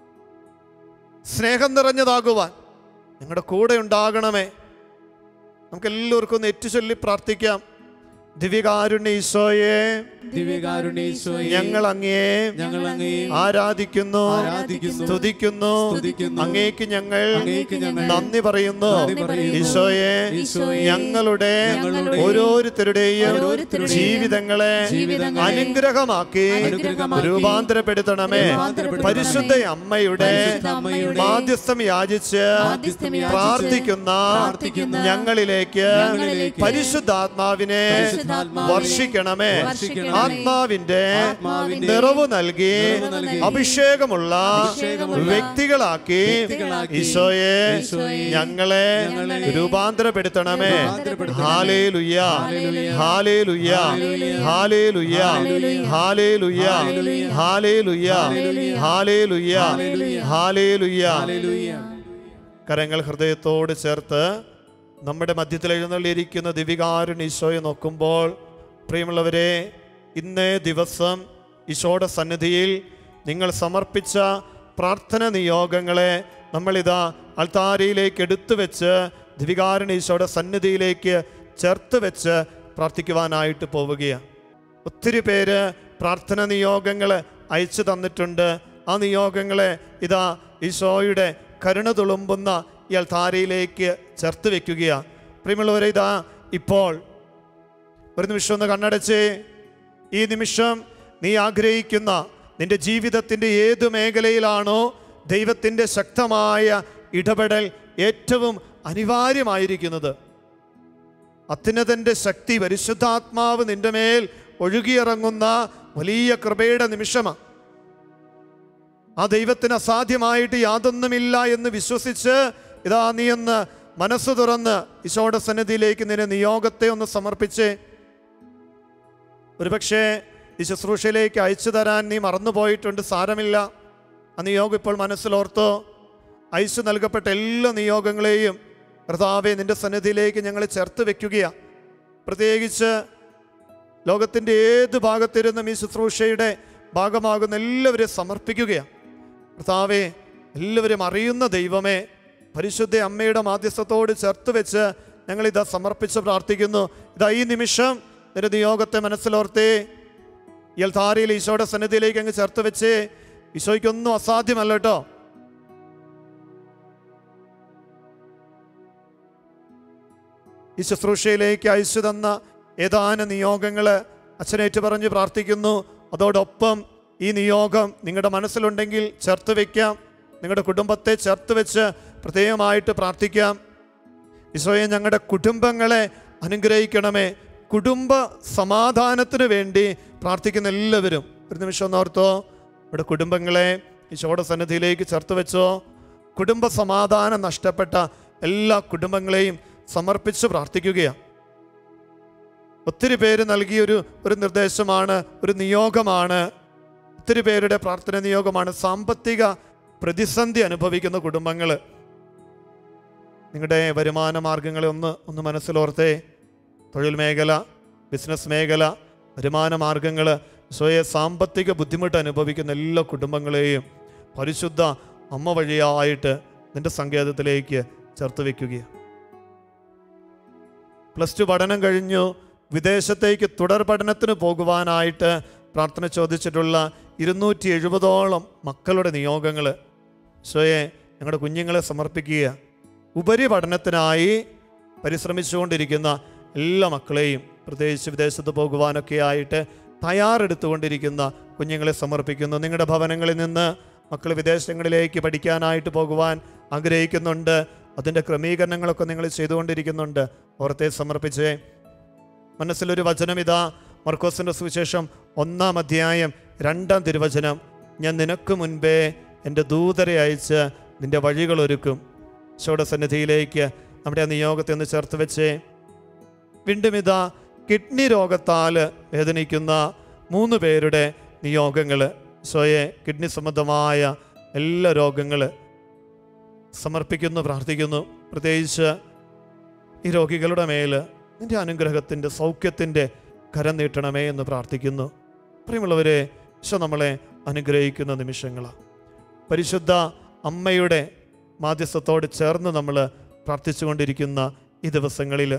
Speaker 2: സ്നേഹം നിറഞ്ഞതാകുവാൻ ഞങ്ങളുടെ കൂടെ ഉണ്ടാകണമേ നമുക്ക് എല്ലാവർക്കും ഒന്ന് ഏറ്റുചൊല്ലി പ്രാർത്ഥിക്കാം ദിവ്യകാരുണ്യ ഈശോയെ
Speaker 1: ദിവ്യകാരുണ്യേശോയെ
Speaker 2: ഞങ്ങൾ അങ്ങേ
Speaker 1: ഞങ്ങൾ അങ്ങേ
Speaker 2: ആരാധിക്കുന്നു
Speaker 1: ആരാധിക്കുന്നു,
Speaker 2: സ്തുതിക്കുന്നു
Speaker 1: സ്തുതിക്കുന്നു,
Speaker 2: അങ്ങേക്ക് ഞങ്ങൾ
Speaker 1: അങ്ങേക്ക് ഞങ്ങൾ
Speaker 2: നന്ദി പറയുന്നു
Speaker 1: നന്ദി പറയുന്നു.
Speaker 2: ഈശോയെ
Speaker 1: ഈശോയെ,
Speaker 2: ഞങ്ങളുടെ
Speaker 1: ഞങ്ങളുടെ
Speaker 2: ഓരോരുത്തരുടെയും
Speaker 1: ഓരോരുത്തരുടെയും
Speaker 2: ജീവിതങ്ങളെ
Speaker 1: ജീവിതങ്ങളെ
Speaker 2: അനുഗ്രഹമാക്കി
Speaker 1: അനുഗ്രഹമാക്കി
Speaker 2: രൂപാന്തരപ്പെടുത്തണമേ
Speaker 1: രൂപാന്തരപ്പെടുത്തണമേ.
Speaker 2: പരിശുദ്ധ അമ്മയുടെ
Speaker 3: പരിശുദ്ധ അമ്മയുടെ
Speaker 2: മാധ്യസ്ഥം യാചിച്ച്
Speaker 3: മാധ്യസ്ഥം യാചിച്ച്
Speaker 2: പ്രാർത്ഥിക്കുന്ന
Speaker 3: പ്രാർത്ഥിക്കുന്ന
Speaker 2: ഞങ്ങളിലേക്ക്
Speaker 3: ഞങ്ങളിലേക്ക്
Speaker 2: പരിശുദ്ധാത്മാവിനെ
Speaker 3: പരിശുദ്ധാത്മാവിനെ
Speaker 2: വർഷിക്കണമേ
Speaker 3: വർഷിക്കണമേ.
Speaker 2: ആത്മാവിന്റെ
Speaker 1: ആത്മാവിന്റെ
Speaker 2: നിറവ് നൽകി
Speaker 1: നിറവ് നൽകി
Speaker 2: അഭിഷേകമുള്ള
Speaker 1: അഭിഷേകമുള്ള
Speaker 2: വ്യക്തികളാക്കി
Speaker 1: വ്യക്തികളാക്കി
Speaker 2: ഈശോയെ
Speaker 1: ഈശോയെ
Speaker 2: ഞങ്ങളെ
Speaker 3: ഞങ്ങളെ
Speaker 2: രൂപാന്തരപ്പെടുത്തണമേ
Speaker 1: രൂപാന്തരപ്പെടുത്തണമേ.
Speaker 2: ഹാലേ ലുയ്യ
Speaker 1: ഹല്ലേലൂയ.
Speaker 2: ഹാലേ ലുയ്യ ഹാലേ ലുയ്യ ഹാലേ ലുയ്യ ഹാലേ ലുയ്യ ഹാലേ ലുയ്യ ഹാലേ ലുയ്യ
Speaker 1: ഹല്ലേലൂയ
Speaker 2: കരങ്ങൾ ഹൃദയത്തോട് ചേർത്ത് നമ്മുടെ മധ്യത്തിൽ എഴുന്നള്ളിയിരിക്കുന്ന ദിവികാരുണ്യ ഈശോയെ നോക്കുമ്പോൾ പ്രിയമുള്ളവരെ ഇന്നേ ദിവസം ഈശോയുടെ സന്നിധിയിൽ നിങ്ങൾ സമർപ്പിച്ച പ്രാർത്ഥന നിയോഗങ്ങളെ നമ്മളിതാ അൾത്താരയിലേക്ക് എടുത്തു വെച്ച് ദിവികാരണീശോയുടെ സന്നിധിയിലേക്ക് ചേർത്ത് വെച്ച് പ്രാർത്ഥിക്കുവാനായിട്ട് പോവുകയാണ് ഒത്തിരി പേര് പ്രാർത്ഥന നിയോഗങ്ങൾ അയച്ചു തന്നിട്ടുണ്ട് ആ നിയോഗങ്ങളെ ഇതാ ഈശോയുടെ കരുണ തുളുമ്പുന്ന ഈ അൾത്താരയിലേക്ക് ചേർത്ത് വെക്കുകയാണ് പ്രിയമുള്ളവരെ ഇതാ ഇപ്പോൾ ഒരു നിമിഷം ഒന്ന് കണ്ണടച്ചേ ഈ നിമിഷം നീ ആഗ്രഹിക്കുന്ന നിന്റെ ജീവിതത്തിൻ്റെ ഏതു മേഖലയിലാണോ ദൈവത്തിൻ്റെ ശക്തമായ ഇടപെടൽ ഏറ്റവും അനിവാര്യമായിരിക്കുന്നത് അത്യുന്നതൻ്റെ ശക്തി പരിശുദ്ധാത്മാവ് നിന്റെ മേൽ ഒഴുകിയിറങ്ങുന്ന വലിയ കൃപയുടെ നിമിഷമാണ് ആ ദൈവത്തിന് അസാധ്യമായിട്ട് യാതൊന്നുമില്ല എന്ന് വിശ്വസിച്ച് ഇതാ നീ ഒന്ന് മനസ്സ് തുറന്ന് ഈശോയുടെ സന്നിധിയിലേക്ക് നിന്റെ നിയോഗത്തെ ഒന്ന് സമർപ്പിച്ച് ഒരുപക്ഷെ ഈ ശുശ്രൂഷയിലേക്ക് അയച്ചു തരാൻ നീ മറന്നുപോയിട്ടുണ്ട് സാരമില്ല ആ നിയോഗം ഇപ്പോൾ മനസ്സിലോർത്തോ അയച്ചു നൽകപ്പെട്ട എല്ലാ നിയോഗങ്ങളെയും കർത്താവെ നിന്റെ സന്നിധിയിലേക്ക് ഞങ്ങൾ ചേർത്ത് വെക്കുകയാണ് പ്രത്യേകിച്ച് ലോകത്തിൻ്റെ ഏത് ഭാഗത്തിരുന്നും ഈ ശുശ്രൂഷയുടെ ഭാഗമാകുന്ന എല്ലാവരെയും സമർപ്പിക്കുകയാണ് കർത്താവെ എല്ലാവരും അറിയുന്ന ദൈവമേ പരിശുദ്ധ അമ്മയുടെ മാധ്യസ്ഥത്തോട് ചേർത്ത് വെച്ച് ഞങ്ങളിതാ സമർപ്പിച്ച് പ്രാർത്ഥിക്കുന്നു ഇതാ ഈ നിമിഷം നിന്റെ നിയോഗത്തെ മനസ്സിലോർത്തേ ഈ അൽത്താരയിൽ ഈശോയുടെ സന്നിധിയിലേക്ക് അങ്ങ് ചേർത്ത് വെച്ചേ ഈശോയ്ക്കൊന്നും അസാധ്യമല്ല കേട്ടോ ഈ ശുശ്രൂഷയിലേക്ക് അയച്ചു തന്ന ഏതാനും നിയോഗങ്ങൾ അച്ഛനേറ്റ് പറഞ്ഞ് പ്രാർത്ഥിക്കുന്നു അതോടൊപ്പം ഈ നിയോഗം നിങ്ങളുടെ മനസ്സിലുണ്ടെങ്കിൽ ചേർത്ത് വയ്ക്കാം നിങ്ങളുടെ കുടുംബത്തെ ചേർത്ത് വെച്ച് പ്രത്യേകമായിട്ട് പ്രാർത്ഥിക്കാം ഈശോയെ ഞങ്ങളുടെ കുടുംബങ്ങളെ അനുഗ്രഹിക്കണമേ കുടുംബ സമാധാനത്തിന് വേണ്ടി പ്രാർത്ഥിക്കുന്ന എല്ലാവരും ഒരു നിമിഷം ഒന്ന് ഓർത്തോ ഇവിടെ കുടുംബങ്ങളെ ഈശോയുടെ സന്നിധിയിലേക്ക് ചേർത്ത് വെച്ചോ കുടുംബ സമാധാനം നഷ്ടപ്പെട്ട എല്ലാ കുടുംബങ്ങളെയും സമർപ്പിച്ച് പ്രാർത്ഥിക്കുകയാണ് ഒത്തിരി പേര് നൽകിയൊരു ഒരു നിർദ്ദേശമാണ് ഒരു നിയോഗമാണ് ഒത്തിരി പേരുടെ പ്രാർത്ഥന നിയോഗമാണ് സാമ്പത്തിക പ്രതിസന്ധി അനുഭവിക്കുന്ന കുടുംബങ്ങൾ നിങ്ങളുടെ വരുമാന മാർഗങ്ങളെ ഒന്ന് ഒന്ന് മനസ്സിലോർത്തേ തൊഴിൽ മേഖല ബിസിനസ് മേഖല വരുമാന മാർഗങ്ങൾ സ്വയം സാമ്പത്തിക ബുദ്ധിമുട്ട് അനുഭവിക്കുന്ന എല്ലാ കുടുംബങ്ങളെയും പരിശുദ്ധ അമ്മ വഴിയായിട്ട് നിന്റെ സങ്കേതത്തിലേക്ക് ചേർത്ത് വെക്കുകയാണ് പ്ലസ് ടു പഠനം കഴിഞ്ഞു വിദേശത്തേക്ക് തുടർ പഠനത്തിന് പോകുവാനായിട്ട് പ്രാർത്ഥന ചോദിച്ചിട്ടുള്ള ഇരുന്നൂറ്റി എഴുപതോളം മക്കളുടെ നിയോഗങ്ങൾ സ്വയെ ഞങ്ങളുടെ കുഞ്ഞുങ്ങളെ സമർപ്പിക്കുക ഉപരിപഠനത്തിനായി പരിശ്രമിച്ചുകൊണ്ടിരിക്കുന്ന എല്ലാ മക്കളെയും പ്രത്യേകിച്ച് വിദേശത്ത് പോകുവാനൊക്കെ ആയിട്ട് തയ്യാറെടുത്തുകൊണ്ടിരിക്കുന്ന കുഞ്ഞുങ്ങളെ സമർപ്പിക്കുന്നു നിങ്ങളുടെ ഭവനങ്ങളിൽ നിന്ന് മക്കൾ വിദേശങ്ങളിലേക്ക് പഠിക്കാനായിട്ട് പോകുവാൻ ആഗ്രഹിക്കുന്നുണ്ട് അതിൻ്റെ ക്രമീകരണങ്ങളൊക്കെ നിങ്ങൾ ചെയ്തുകൊണ്ടിരിക്കുന്നുണ്ട് ഓർത്തെ സമർപ്പിച്ചേ മനസ്സിലൊരു വചനം ഇതാ മർക്കോസിൻ്റെ സുവിശേഷം ഒന്നാം അധ്യായം രണ്ടാം തിരുവചനം ഞാൻ നിനക്ക് മുൻപേ എൻ്റെ ദൂതരെ അയച്ച് നിൻ്റെ വഴികളൊരുക്കും ഈശോയുടെ സന്നിധിയിലേക്ക് നമ്മുടെ ആ നിയോഗത്തെ ഒന്ന് ചേർത്ത് വെച്ചേ വീണ്ടും ഇതാ കിഡ്നി രോഗത്താൽ വേദനിക്കുന്ന മൂന്ന് പേരുടെ നിയോഗങ്ങൾ സ്വയെ കിഡ്നി സംബന്ധമായ എല്ലാ രോഗങ്ങൾ സമർപ്പിക്കുന്നു പ്രാർത്ഥിക്കുന്നു പ്രത്യേകിച്ച് ഈ രോഗികളുടെ മേൽ നിന്റെ അനുഗ്രഹത്തിൻ്റെ സൗഖ്യത്തിൻ്റെ കരം നീട്ടണമേ എന്ന് പ്രാർത്ഥിക്കുന്നു പ്രിയമുള്ളവരെ ഈശോ നമ്മളെ അനുഗ്രഹിക്കുന്ന നിമിഷങ്ങളാണ് പരിശുദ്ധ അമ്മയുടെ മാധ്യസ്ഥത്തോട് ചേർന്ന് നമ്മൾ പ്രാർത്ഥിച്ചുകൊണ്ടിരിക്കുന്ന ഈ ദിവസങ്ങളിൽ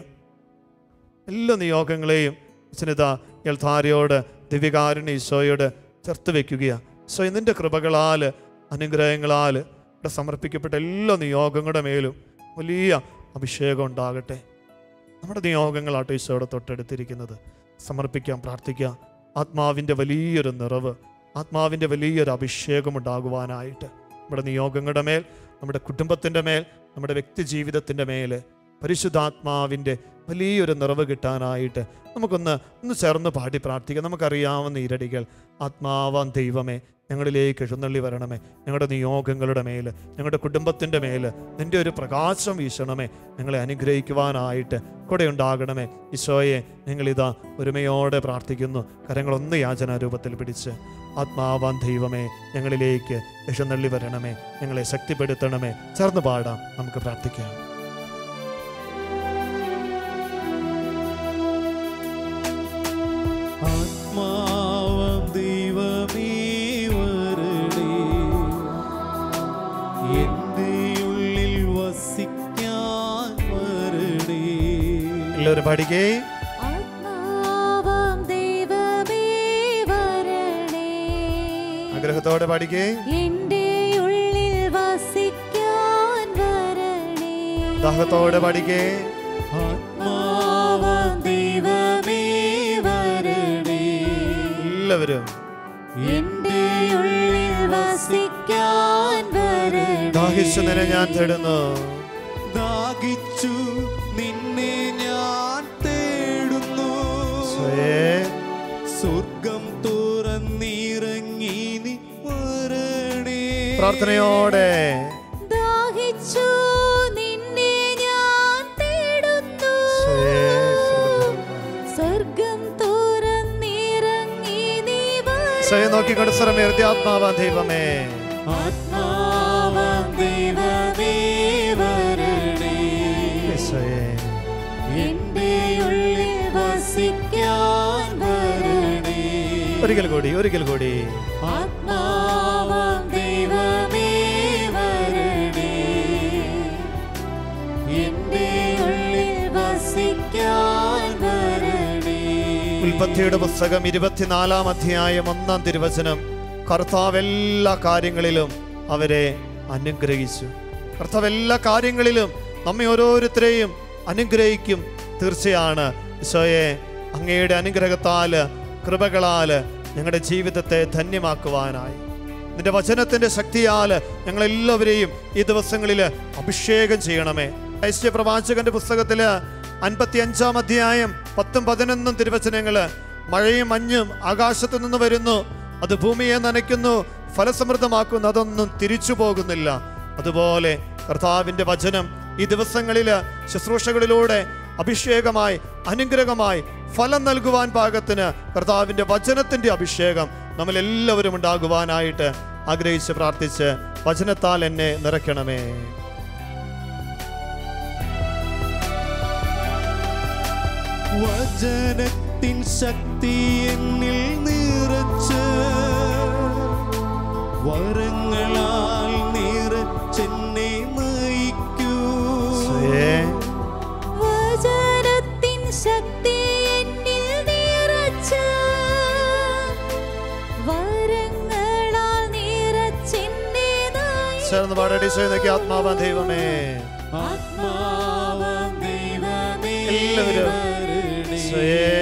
Speaker 2: എല്ലാ നിയോഗങ്ങളെയും അച്ഛനിത എൽധാരയോട് ദിവ്യകാരുണ്യ ഈശോയോട് ചേർത്ത് വെക്കുകയാണ് ഈശോ നിന്റെ കൃപകളാൽ അനുഗ്രഹങ്ങളാൽ ഇവിടെ സമർപ്പിക്കപ്പെട്ട എല്ലാ നിയോഗങ്ങളുടെ മേലും വലിയ അഭിഷേകം ഉണ്ടാകട്ടെ നമ്മുടെ നിയോഗങ്ങളാട്ടോ ഈശോയുടെ തൊട്ടടുത്തിരിക്കുന്നത് സമർപ്പിക്കാം പ്രാർത്ഥിക്കാം ആത്മാവിൻ്റെ വലിയൊരു നിറവ് ആത്മാവിൻ്റെ വലിയൊരു അഭിഷേകം ഉണ്ടാകുവാനായിട്ട് നമ്മുടെ നിയോഗങ്ങളുടെ മേൽ നമ്മുടെ കുടുംബത്തിൻ്റെ മേൽ നമ്മുടെ വ്യക്തി ജീവിതത്തിൻ്റെ മേൽ പരിശുദ്ധാത്മാവിൻ്റെ വലിയൊരു നിറവ് കിട്ടാനായിട്ട് നമുക്കൊന്ന് ഒന്ന് ചേർന്ന് പാടി പ്രാർത്ഥിക്കാം നമുക്കറിയാവുന്ന ഇരടികൾ ആത്മാവാൻ ദൈവമേ ഞങ്ങളിലേക്ക് എഴുന്നള്ളി വരണമേ ഞങ്ങളുടെ നിയോഗങ്ങളുടെ മേൽ ഞങ്ങളുടെ കുടുംബത്തിൻ്റെ മേൽ നിൻ്റെ ഒരു പ്രകാശം വീശണമേ ഞങ്ങളെ അനുഗ്രഹിക്കുവാനായിട്ട് കൂടെ ഉണ്ടാകണമേ ഈശോയെ ഞങ്ങളിതാ ഒരുമയോടെ പ്രാർത്ഥിക്കുന്നു കരങ്ങളൊന്ന് യാചന രൂപത്തിൽ പിടിച്ച് ആത്മാവാൻ ദൈവമേ ഞങ്ങളിലേക്ക് എഴുന്നള്ളി വരണമേ ഞങ്ങളെ ശക്തിപ്പെടുത്തണമേ ചേർന്ന് പാടാം നമുക്ക് പ്രാർത്ഥിക്കാം
Speaker 1: ആത്മാവം ദൈവമേ വരണേ
Speaker 2: എല്ലാവരും പാടിക്കേ
Speaker 3: ആത്മാവാം ദൈവമേ വരണേ
Speaker 2: ആഗ്രഹത്തോടെ പാടിക്കേ
Speaker 3: എന്റെ ഉള്ളിൽ വസിക്കാൻ വരണേ
Speaker 2: ദാഹത്തോടെ പാടിക്കേ
Speaker 3: ആത്മാവാം ദൈവമേ വരണേ
Speaker 2: എല്ലാവരും
Speaker 3: എന്റെ ഉള്ളിൽ വസിക്കാൻ വരണേ
Speaker 2: ദാഹിച്ചു നിന്നെ ഞാൻ തേടുന്നു
Speaker 1: ദാഹിച്ചു നിന്നെ ഞാൻ തേടുന്നു
Speaker 2: സ്വയേ
Speaker 1: സ്വർഗം തുറന്നിറങ്ങി നീ വരണേ
Speaker 2: പ്രാർത്ഥനയോടെ
Speaker 3: ദാഹിച്ചു നിന്നെ ഞാൻ തേടുന്നു
Speaker 2: സ്വയേ
Speaker 3: സ്വർഗം തുറന്നിറങ്ങി നീ
Speaker 2: സ്വയം നോക്കിക്കൊണ്ട് സ്വരമേർത്തി ആത്മാവാ ദൈവമേ
Speaker 3: ആത്മാവാം ദൈവമേ വരണേ
Speaker 2: സ്വയേ
Speaker 3: എന്റെ ഉള്ളിൽ വസിക്കാൻ വരണേ
Speaker 2: ഒരിക്കൽ കൂടി ഒരിക്കൽ കൂടി
Speaker 3: ആത്മാവാം ദൈവമേ വരണേ എന്റെ ഉള്ളിൽ വസിക്കാൻ വരണേ
Speaker 2: ഉൽപ്പത്തിയുടെ പുസ്തകം ഇരുപത്തിനാലാം അധ്യായം ഒന്നാം തിരുവചനം കർത്താവ് എല്ലാ കാര്യങ്ങളിലും അവരെ അനുഗ്രഹിച്ചു കർത്താവ് എല്ലാ കാര്യങ്ങളിലും നമ്മെ ഓരോരുത്തരെയും അനുഗ്രഹിക്കും തീർച്ചയാണ് ഈശോയെ അങ്ങയുടെ അനുഗ്രഹത്താല് കൃപകളാല് ഞങ്ങളുടെ ജീവിതത്തെ ധന്യമാക്കുവാനായി നിന്റെ വചനത്തിന്റെ ശക്തിയാൽ ഞങ്ങളെല്ലാവരെയും ഈ ദിവസങ്ങളിൽ അഭിഷേകം ചെയ്യണമേ ഐശ്വര്യ പ്രവാചകന്റെ പുസ്തകത്തില് അൻപത്തി അഞ്ചാം അധ്യായം പത്തും പതിനൊന്നും തിരുവചനങ്ങള് മഴയും മഞ്ഞും ആകാശത്തു നിന്ന് വരുന്നു അത് ഭൂമിയെ നനയ്ക്കുന്നു ഫലസമൃദ്ധമാക്കുന്നു അതൊന്നും തിരിച്ചു പോകുന്നില്ല അതുപോലെ കർത്താവിന്റെ വചനം ഈ ദിവസങ്ങളിൽ ശുശ്രൂഷകളിലൂടെ അഭിഷേകമായി അനുഗ്രഹമായി ഫലം നൽകുവാൻ പാകത്തിന് കർത്താവിന്റെ വചനത്തിന്റെ അഭിഷേകം നമ്മൾ എല്ലാവരും ഉണ്ടാകുവാനായിട്ട് ആഗ്രഹിച്ച് പ്രാർത്ഥിച്ച് വചനത്താൽ എന്നെ നിറയ്ക്കണമേ
Speaker 1: വചനത്തിൻ ശക്തി എന്നിൽ നിറച്ച് വരങ്ങളാൽ നിറച്ചെന്നെ നയിക്കൂ
Speaker 2: സ്വയേ
Speaker 3: വചനത്തിൻ ശക്തി എന്നിൽ നിറച്ച് വരങ്ങളാൽ നിറച്ചെന്നെ നയിക്കൂ.
Speaker 2: ചേർന്ന് പാടടി നോക്കി ആത്മാവാൻ ദൈവമേ
Speaker 3: ആത്മാവാം ദൈവമേ
Speaker 2: എല്ലാവരും
Speaker 3: വരണേ.
Speaker 2: സ്വയേ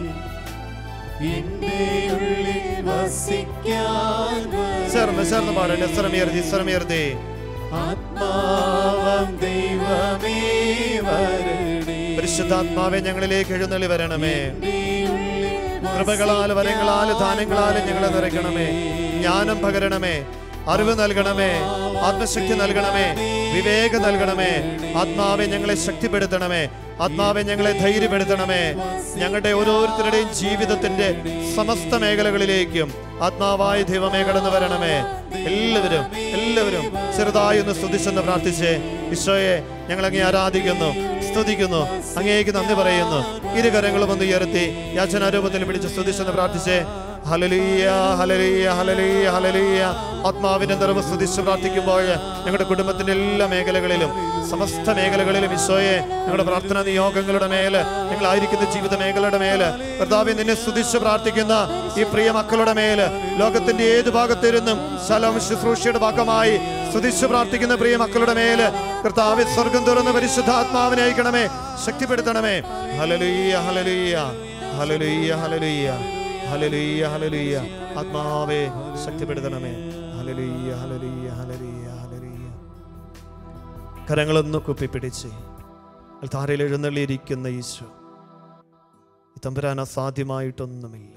Speaker 3: എന്റെ ഉള്ളിൽ വസിക്കാൻ വരണേ.
Speaker 2: ചേർന്ന് ചേർന്ന് പാടട്ടെ സ്വരമേർത്തി സ്വരമേർത്തി
Speaker 3: ആത്മാവാം ദൈവമേ വരണേ.
Speaker 2: പരിശുദ്ധാത്മാവെ ഞങ്ങളിലേക്ക് എഴുന്നള്ളി വരണമേ
Speaker 3: എന്റെ ഉള്ളിൽ
Speaker 2: കൃപകളാൽ വരങ്ങളാൽ ദാനങ്ങളാൽ ഞങ്ങളെ നിറയ്ക്കണമേ ജ്ഞാനം പകരണമേ അറിവ് നൽകണമേ ആത്മശക്തി നൽകണമേ വിവേകം നൽകണമേ ആത്മാവെ ഞങ്ങളെ ശക്തിപ്പെടുത്തണമേ ആത്മാവെ ഞങ്ങളെ ധൈര്യപ്പെടുത്തണമേ ഞങ്ങളുടെ ഓരോരുത്തരുടെയും ജീവിതത്തിന്റെ സമസ്ത മേഖലകളിലേക്കും ആത്മാവായ ദൈവമേ കടന്നു വരണമേ എല്ലാവരും എല്ലാവരും ചെറുതായി ഒന്ന് സ്തുതിച്ചെന്ന് പ്രാർത്ഥിച്ചേ ഈശോയെ ഞങ്ങൾ അങ്ങേ ആരാധിക്കുന്നു സ്തുതിക്കുന്നു അങ്ങേക്ക് നന്ദി പറയുന്നു ഇരുകരങ്ങളും ഒന്ന് ഉയർത്തി യാചനാരൂപത്തിൽ പിടിച്ച് സ്തുതിച്ചെന്ന് പ്രാർത്ഥിച്ചേ ഹലലീയ ഹലലീയ ഹലലീയ ഹലലീയ ആത്മാവിന്റെ നിറവ് സ്തുതിച്ച് പ്രാർത്ഥിക്കുമ്പോൾ ഞങ്ങളുടെ കുടുംബത്തിന്റെ എല്ലാ മേഖലകളിലും സമസ്ത മേഖലകളിലും ഈശോയെ ഞങ്ങളുടെ പ്രാർത്ഥനാ നിയോഗങ്ങളുടെ മേല് ഞങ്ങളായിരിക്കുന്ന ജീവിത മേഖലയുടെ മേല് കർത്താവെ നിന്നെ സ്തുതിച്ച് പ്രാർത്ഥിക്കുന്ന ഈ പ്രിയ മക്കളുടെ മേല് ലോകത്തിന്റെ ഏത് ഭാഗത്തിരുന്നും ശലം ശുശ്രൂഷയുടെ ഭാഗമായി സ്തുതിച്ച് പ്രാർത്ഥിക്കുന്ന പ്രിയ മക്കളുടെ മേല് കർത്താവ് സ്വർഗം തുറന്ന് പരിശുദ്ധാത്മാവിനെ അയക്കണമേ ശക്തിപ്പെടുത്തണമേ ഹലലുയ്യ ഹലലുയ്യ ഹലലുയ്യ ഹലലുയ്യ ഹലലുയ്യ ഹലലുയ്യ ആത്മാവേ ശക്തിപ്പെടുത്തണമേ ഹലലുയ്യ ഹലലുയ്യ ഹലലുയ്യ ഹലലുയ്യ കരങ്ങളൊന്ന് കുപ്പിപ്പിടിച്ച് താരയിൽ എഴുന്നള്ളിയിരിക്കുന്ന ഈശോ ഈ തമ്പുരാൻ അസാധ്യമായിട്ടൊന്നുമില്ല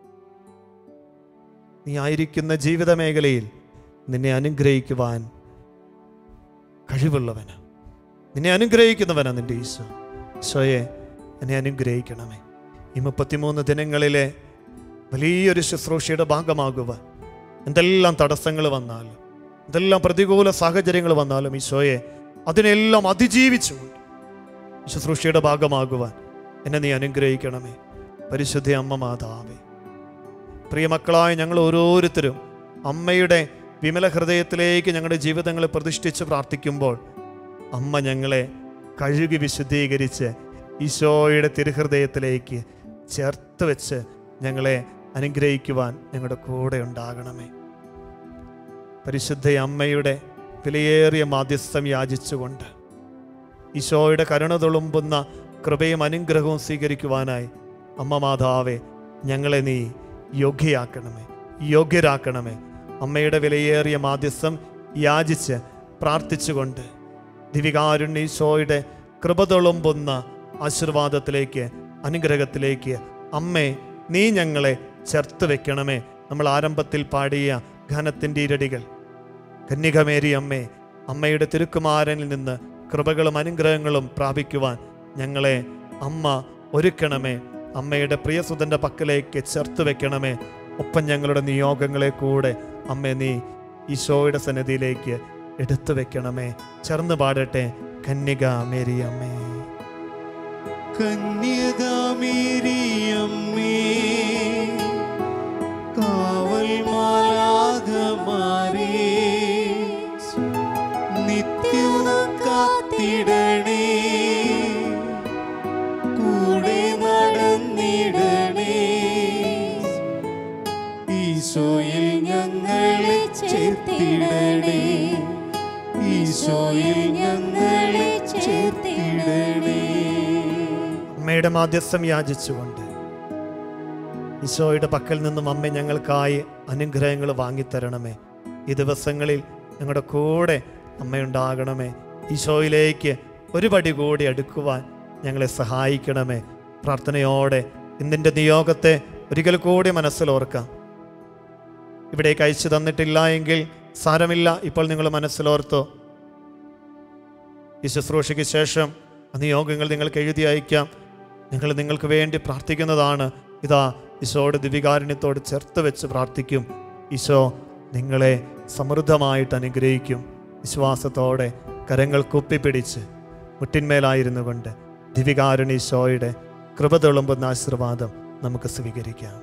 Speaker 2: നീ ആയിരിക്കുന്ന ജീവിത മേഖലയിൽ നിന്നെ അനുഗ്രഹിക്കുവാൻ കഴിവുള്ളവന് നിന്നെ അനുഗ്രഹിക്കുന്നവനാ നിന്റെ ഈശോ ഈശോയെ എന്നെ അനുഗ്രഹിക്കണമേ ഈ മുപ്പത്തിമൂന്ന് ദിനങ്ങളിലെ വലിയൊരു ശുശ്രൂഷയുടെ ഭാഗമാകുവാൻ എന്തെല്ലാം തടസ്സങ്ങൾ വന്നാലും എന്തെല്ലാം പ്രതികൂല സാഹചര്യങ്ങൾ വന്നാലും ഈശോയെ അതിനെല്ലാം അതിജീവിച്ചുകൊണ്ട് ഈ ശുശ്രൂഷയുടെ ഭാഗമാകുവാൻ എന്നെ നീ അനുഗ്രഹിക്കണമേ പരിശുദ്ധ അമ്മ മാതാവേ പ്രിയമക്കളായ ഞങ്ങൾ ഓരോരുത്തരും അമ്മയുടെ വിമല ഹൃദയത്തിലേക്ക് ഞങ്ങളുടെ ജീവിതങ്ങളെ പ്രതിഷ്ഠിച്ച് പ്രാർത്ഥിക്കുമ്പോൾ അമ്മ ഞങ്ങളെ കഴുകി വിശുദ്ധീകരിച്ച് ഈശോയുടെ തിരുഹൃദയത്തിലേക്ക് ചേർത്ത് വെച്ച് ഞങ്ങളെ അനുഗ്രഹിക്കുവാൻ ഞങ്ങളുടെ കൂടെ ഉണ്ടാകണമേ പരിശുദ്ധ അമ്മയുടെ വിലയേറിയ മാധ്യസ്ഥം യാചിച്ചുകൊണ്ട് ഈശോയുടെ കരുണ തുളുമ്പുന്ന കൃപയും അനുഗ്രഹവും സ്വീകരിക്കുവാനായി അമ്മ മാതാവെ ഞങ്ങളെ നീ യോഗ്യയാക്കണമേ യോഗ്യരാക്കണമേ അമ്മയുടെ വിലയേറിയ മാധ്യസ്ഥം യാചിച്ച് പ്രാർത്ഥിച്ചുകൊണ്ട് ദിവികാരുണ്യ ഈശോയുടെ കൃപ തുളുമ്പുന്ന ആശീർവാദത്തിലേക്ക് അനുഗ്രഹത്തിലേക്ക് അമ്മേ നീ ഞങ്ങളെ ചേർത്ത് വെക്കണമേ നമ്മൾ ആരംഭത്തിൽ പാടിയ ഘനത്തിൻ്റെ ഇരടികൾ കന്യകമേരി അമ്മേ അമ്മയുടെ തിരുക്കുമാരനിൽ നിന്ന് കൃപകളും അനുഗ്രഹങ്ങളും പ്രാപിക്കുവാൻ ഞങ്ങളെ അമ്മ ഒരുക്കണമേ അമ്മയുടെ പ്രിയസുതന്റെ പക്കലേക്ക് ചേർത്ത് വെക്കണമേ ഒപ്പം ഞങ്ങളുടെ നിയോഗങ്ങളെ കൂടെ അമ്മേ നീ ഈശോയുടെ സന്നിധിയിലേക്ക് എടുത്തു വെക്കണമേ ചേർന്ന് പാടട്ടെ കന്യക മേരി അമ്മേ
Speaker 1: കന്യകാമേരിയമ്മേ കാവൽ മാലാകമാരേ നിത്യവും കാത്തിടണേ കൂടെ നടന്നിടണേ ഈശോയിൽ ഞങ്ങളെ ചേർത്തിടണേ ഈശോയിൽ ഞങ്ങളെ ചേർത്തിടണേ
Speaker 2: അമ്മയുടെ മാധ്യസ്ഥം യാചിച്ചുകൊണ്ട് ഈശോയുടെ പക്കൽ നിന്നും അമ്മ ഞങ്ങൾക്കായി അനുഗ്രഹങ്ങൾ വാങ്ങിത്തരണമേ ഈ ദിവസങ്ങളിൽ ഞങ്ങളുടെ കൂടെ അമ്മയുണ്ടാകണമേ ഈശോയിലേക്ക് ഒരു പടി കൂടി അടുക്കുവാൻ ഞങ്ങളെ സഹായിക്കണമേ പ്രാർത്ഥനയോടെ ഇന്നിൻ്റെ നിയോഗത്തെ ഒരിക്കൽ കൂടി മനസ്സിലോർക്കാം ഇവിടേക്ക് അയച്ചു തന്നിട്ടില്ല എങ്കിൽ സാരമില്ല ഇപ്പോൾ നിങ്ങൾ മനസ്സിലോർത്തോ ഈ ശുശ്രൂഷയ്ക്ക് ശേഷം ആ നിയോഗങ്ങൾ നിങ്ങൾക്ക് എഴുതി അയക്കാം ഞങ്ങൾ നിങ്ങൾക്ക് വേണ്ടി പ്രാർത്ഥിക്കുന്നതാണ് ഇതാ ഈശോയുടെ ദിവികാരുണ്യത്തോട് ചേർത്ത് വെച്ച് പ്രാർത്ഥിക്കും ഈശോ നിങ്ങളെ സമൃദ്ധമായിട്ട് അനുഗ്രഹിക്കും വിശ്വാസത്തോടെ കരങ്ങൾ കുപ്പിപ്പിടിച്ച് മുട്ടിന്മേലായിരുന്നു കൊണ്ട് ദിവികാരുണ്യ ഈശോയുടെ കൃപ തുളുമ്പുന്ന ആശീർവാദം നമുക്ക് സ്വീകരിക്കാം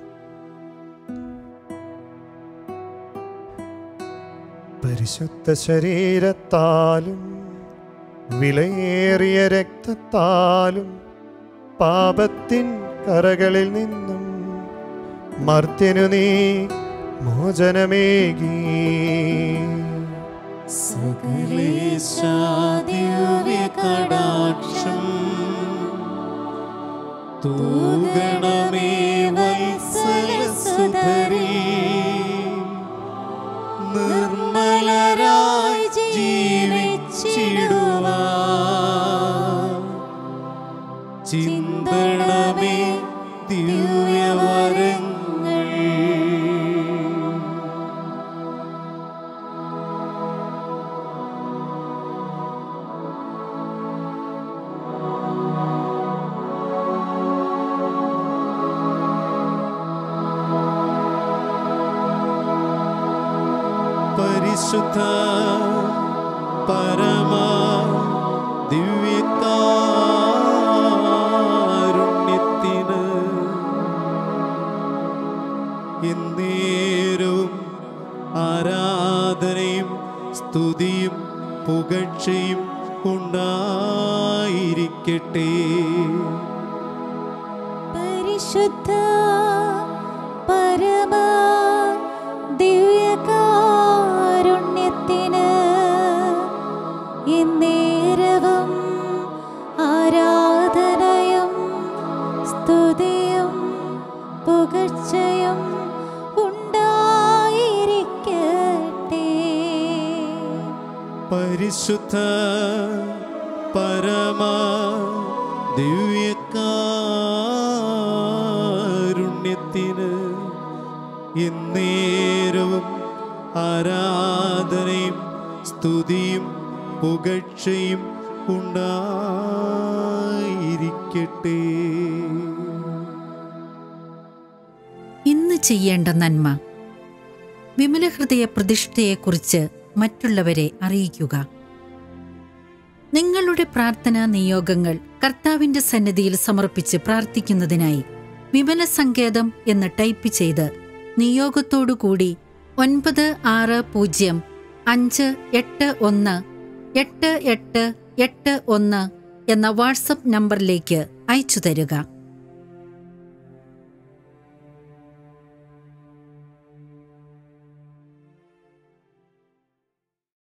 Speaker 2: പരിശുദ്ധ ശരീരത്താലും വിലയേറിയ രക്തത്താലും പാപത്തിൻ കറകളിൽ നിന്നും മർത്യനു നീ മോചനമേകി
Speaker 1: സകലേശാദിവ്യ കടാക്ഷം തൂഗണമേ വത്സലസുധരി നിർമ്മലരായി ജീവിച്ചിടുവാ ചിന്തണമേ ദിവ്യവരങ്ങൾ പരിശുദ്ധ പരമ ദിവ്യകാരുണ്യത്തിന് എന്നേരവും ആരാധനയും സ്തുതിയും പുകഴ്ചയും ഉണ്ടായിരിക്കട്ടെ
Speaker 3: പരിശുദ്ധ പരമ ദിവ്യകാരുണ്യത്തിന് എന്നേരവും ആരാധനയും സ്തുതിയും പുകഴ്ചയും ഉണ്ടായിരിക്കട്ടെ
Speaker 1: പരിശുദ്ധ പരമ ദിവ്യകാരുണ്യത്തിന് എന്നേരവും ആരാധനയും സ്തുതിയും പുകഴ്ചയും ഉണ്ടായിരിക്കട്ടെ
Speaker 4: ഇന്ന് ചെയ്യേണ്ട നന്മ വിമലഹൃദയ പ്രതിഷ്ഠയെക്കുറിച്ച് മറ്റുള്ളവരെ അറിയിക്കുക നിങ്ങളുടെ പ്രാർത്ഥനാ നിയോഗങ്ങൾ കർത്താവിന്റെ സന്നിധിയിൽ സമർപ്പിച്ച് പ്രാർത്ഥിക്കുന്നതിനായി വിമല സങ്കേതം എന്ന് ടൈപ്പ് ചെയ്ത് നിയോഗത്തോടുകൂടി ഒൻപത് ആറ് പൂജ്യം അഞ്ച് എട്ട് ഒന്ന് എട്ട് എട്ട് എട്ട് ഒന്ന് എന്ന വാട്സപ്പ് നമ്പറിലേക്ക് അയച്ചു തരുക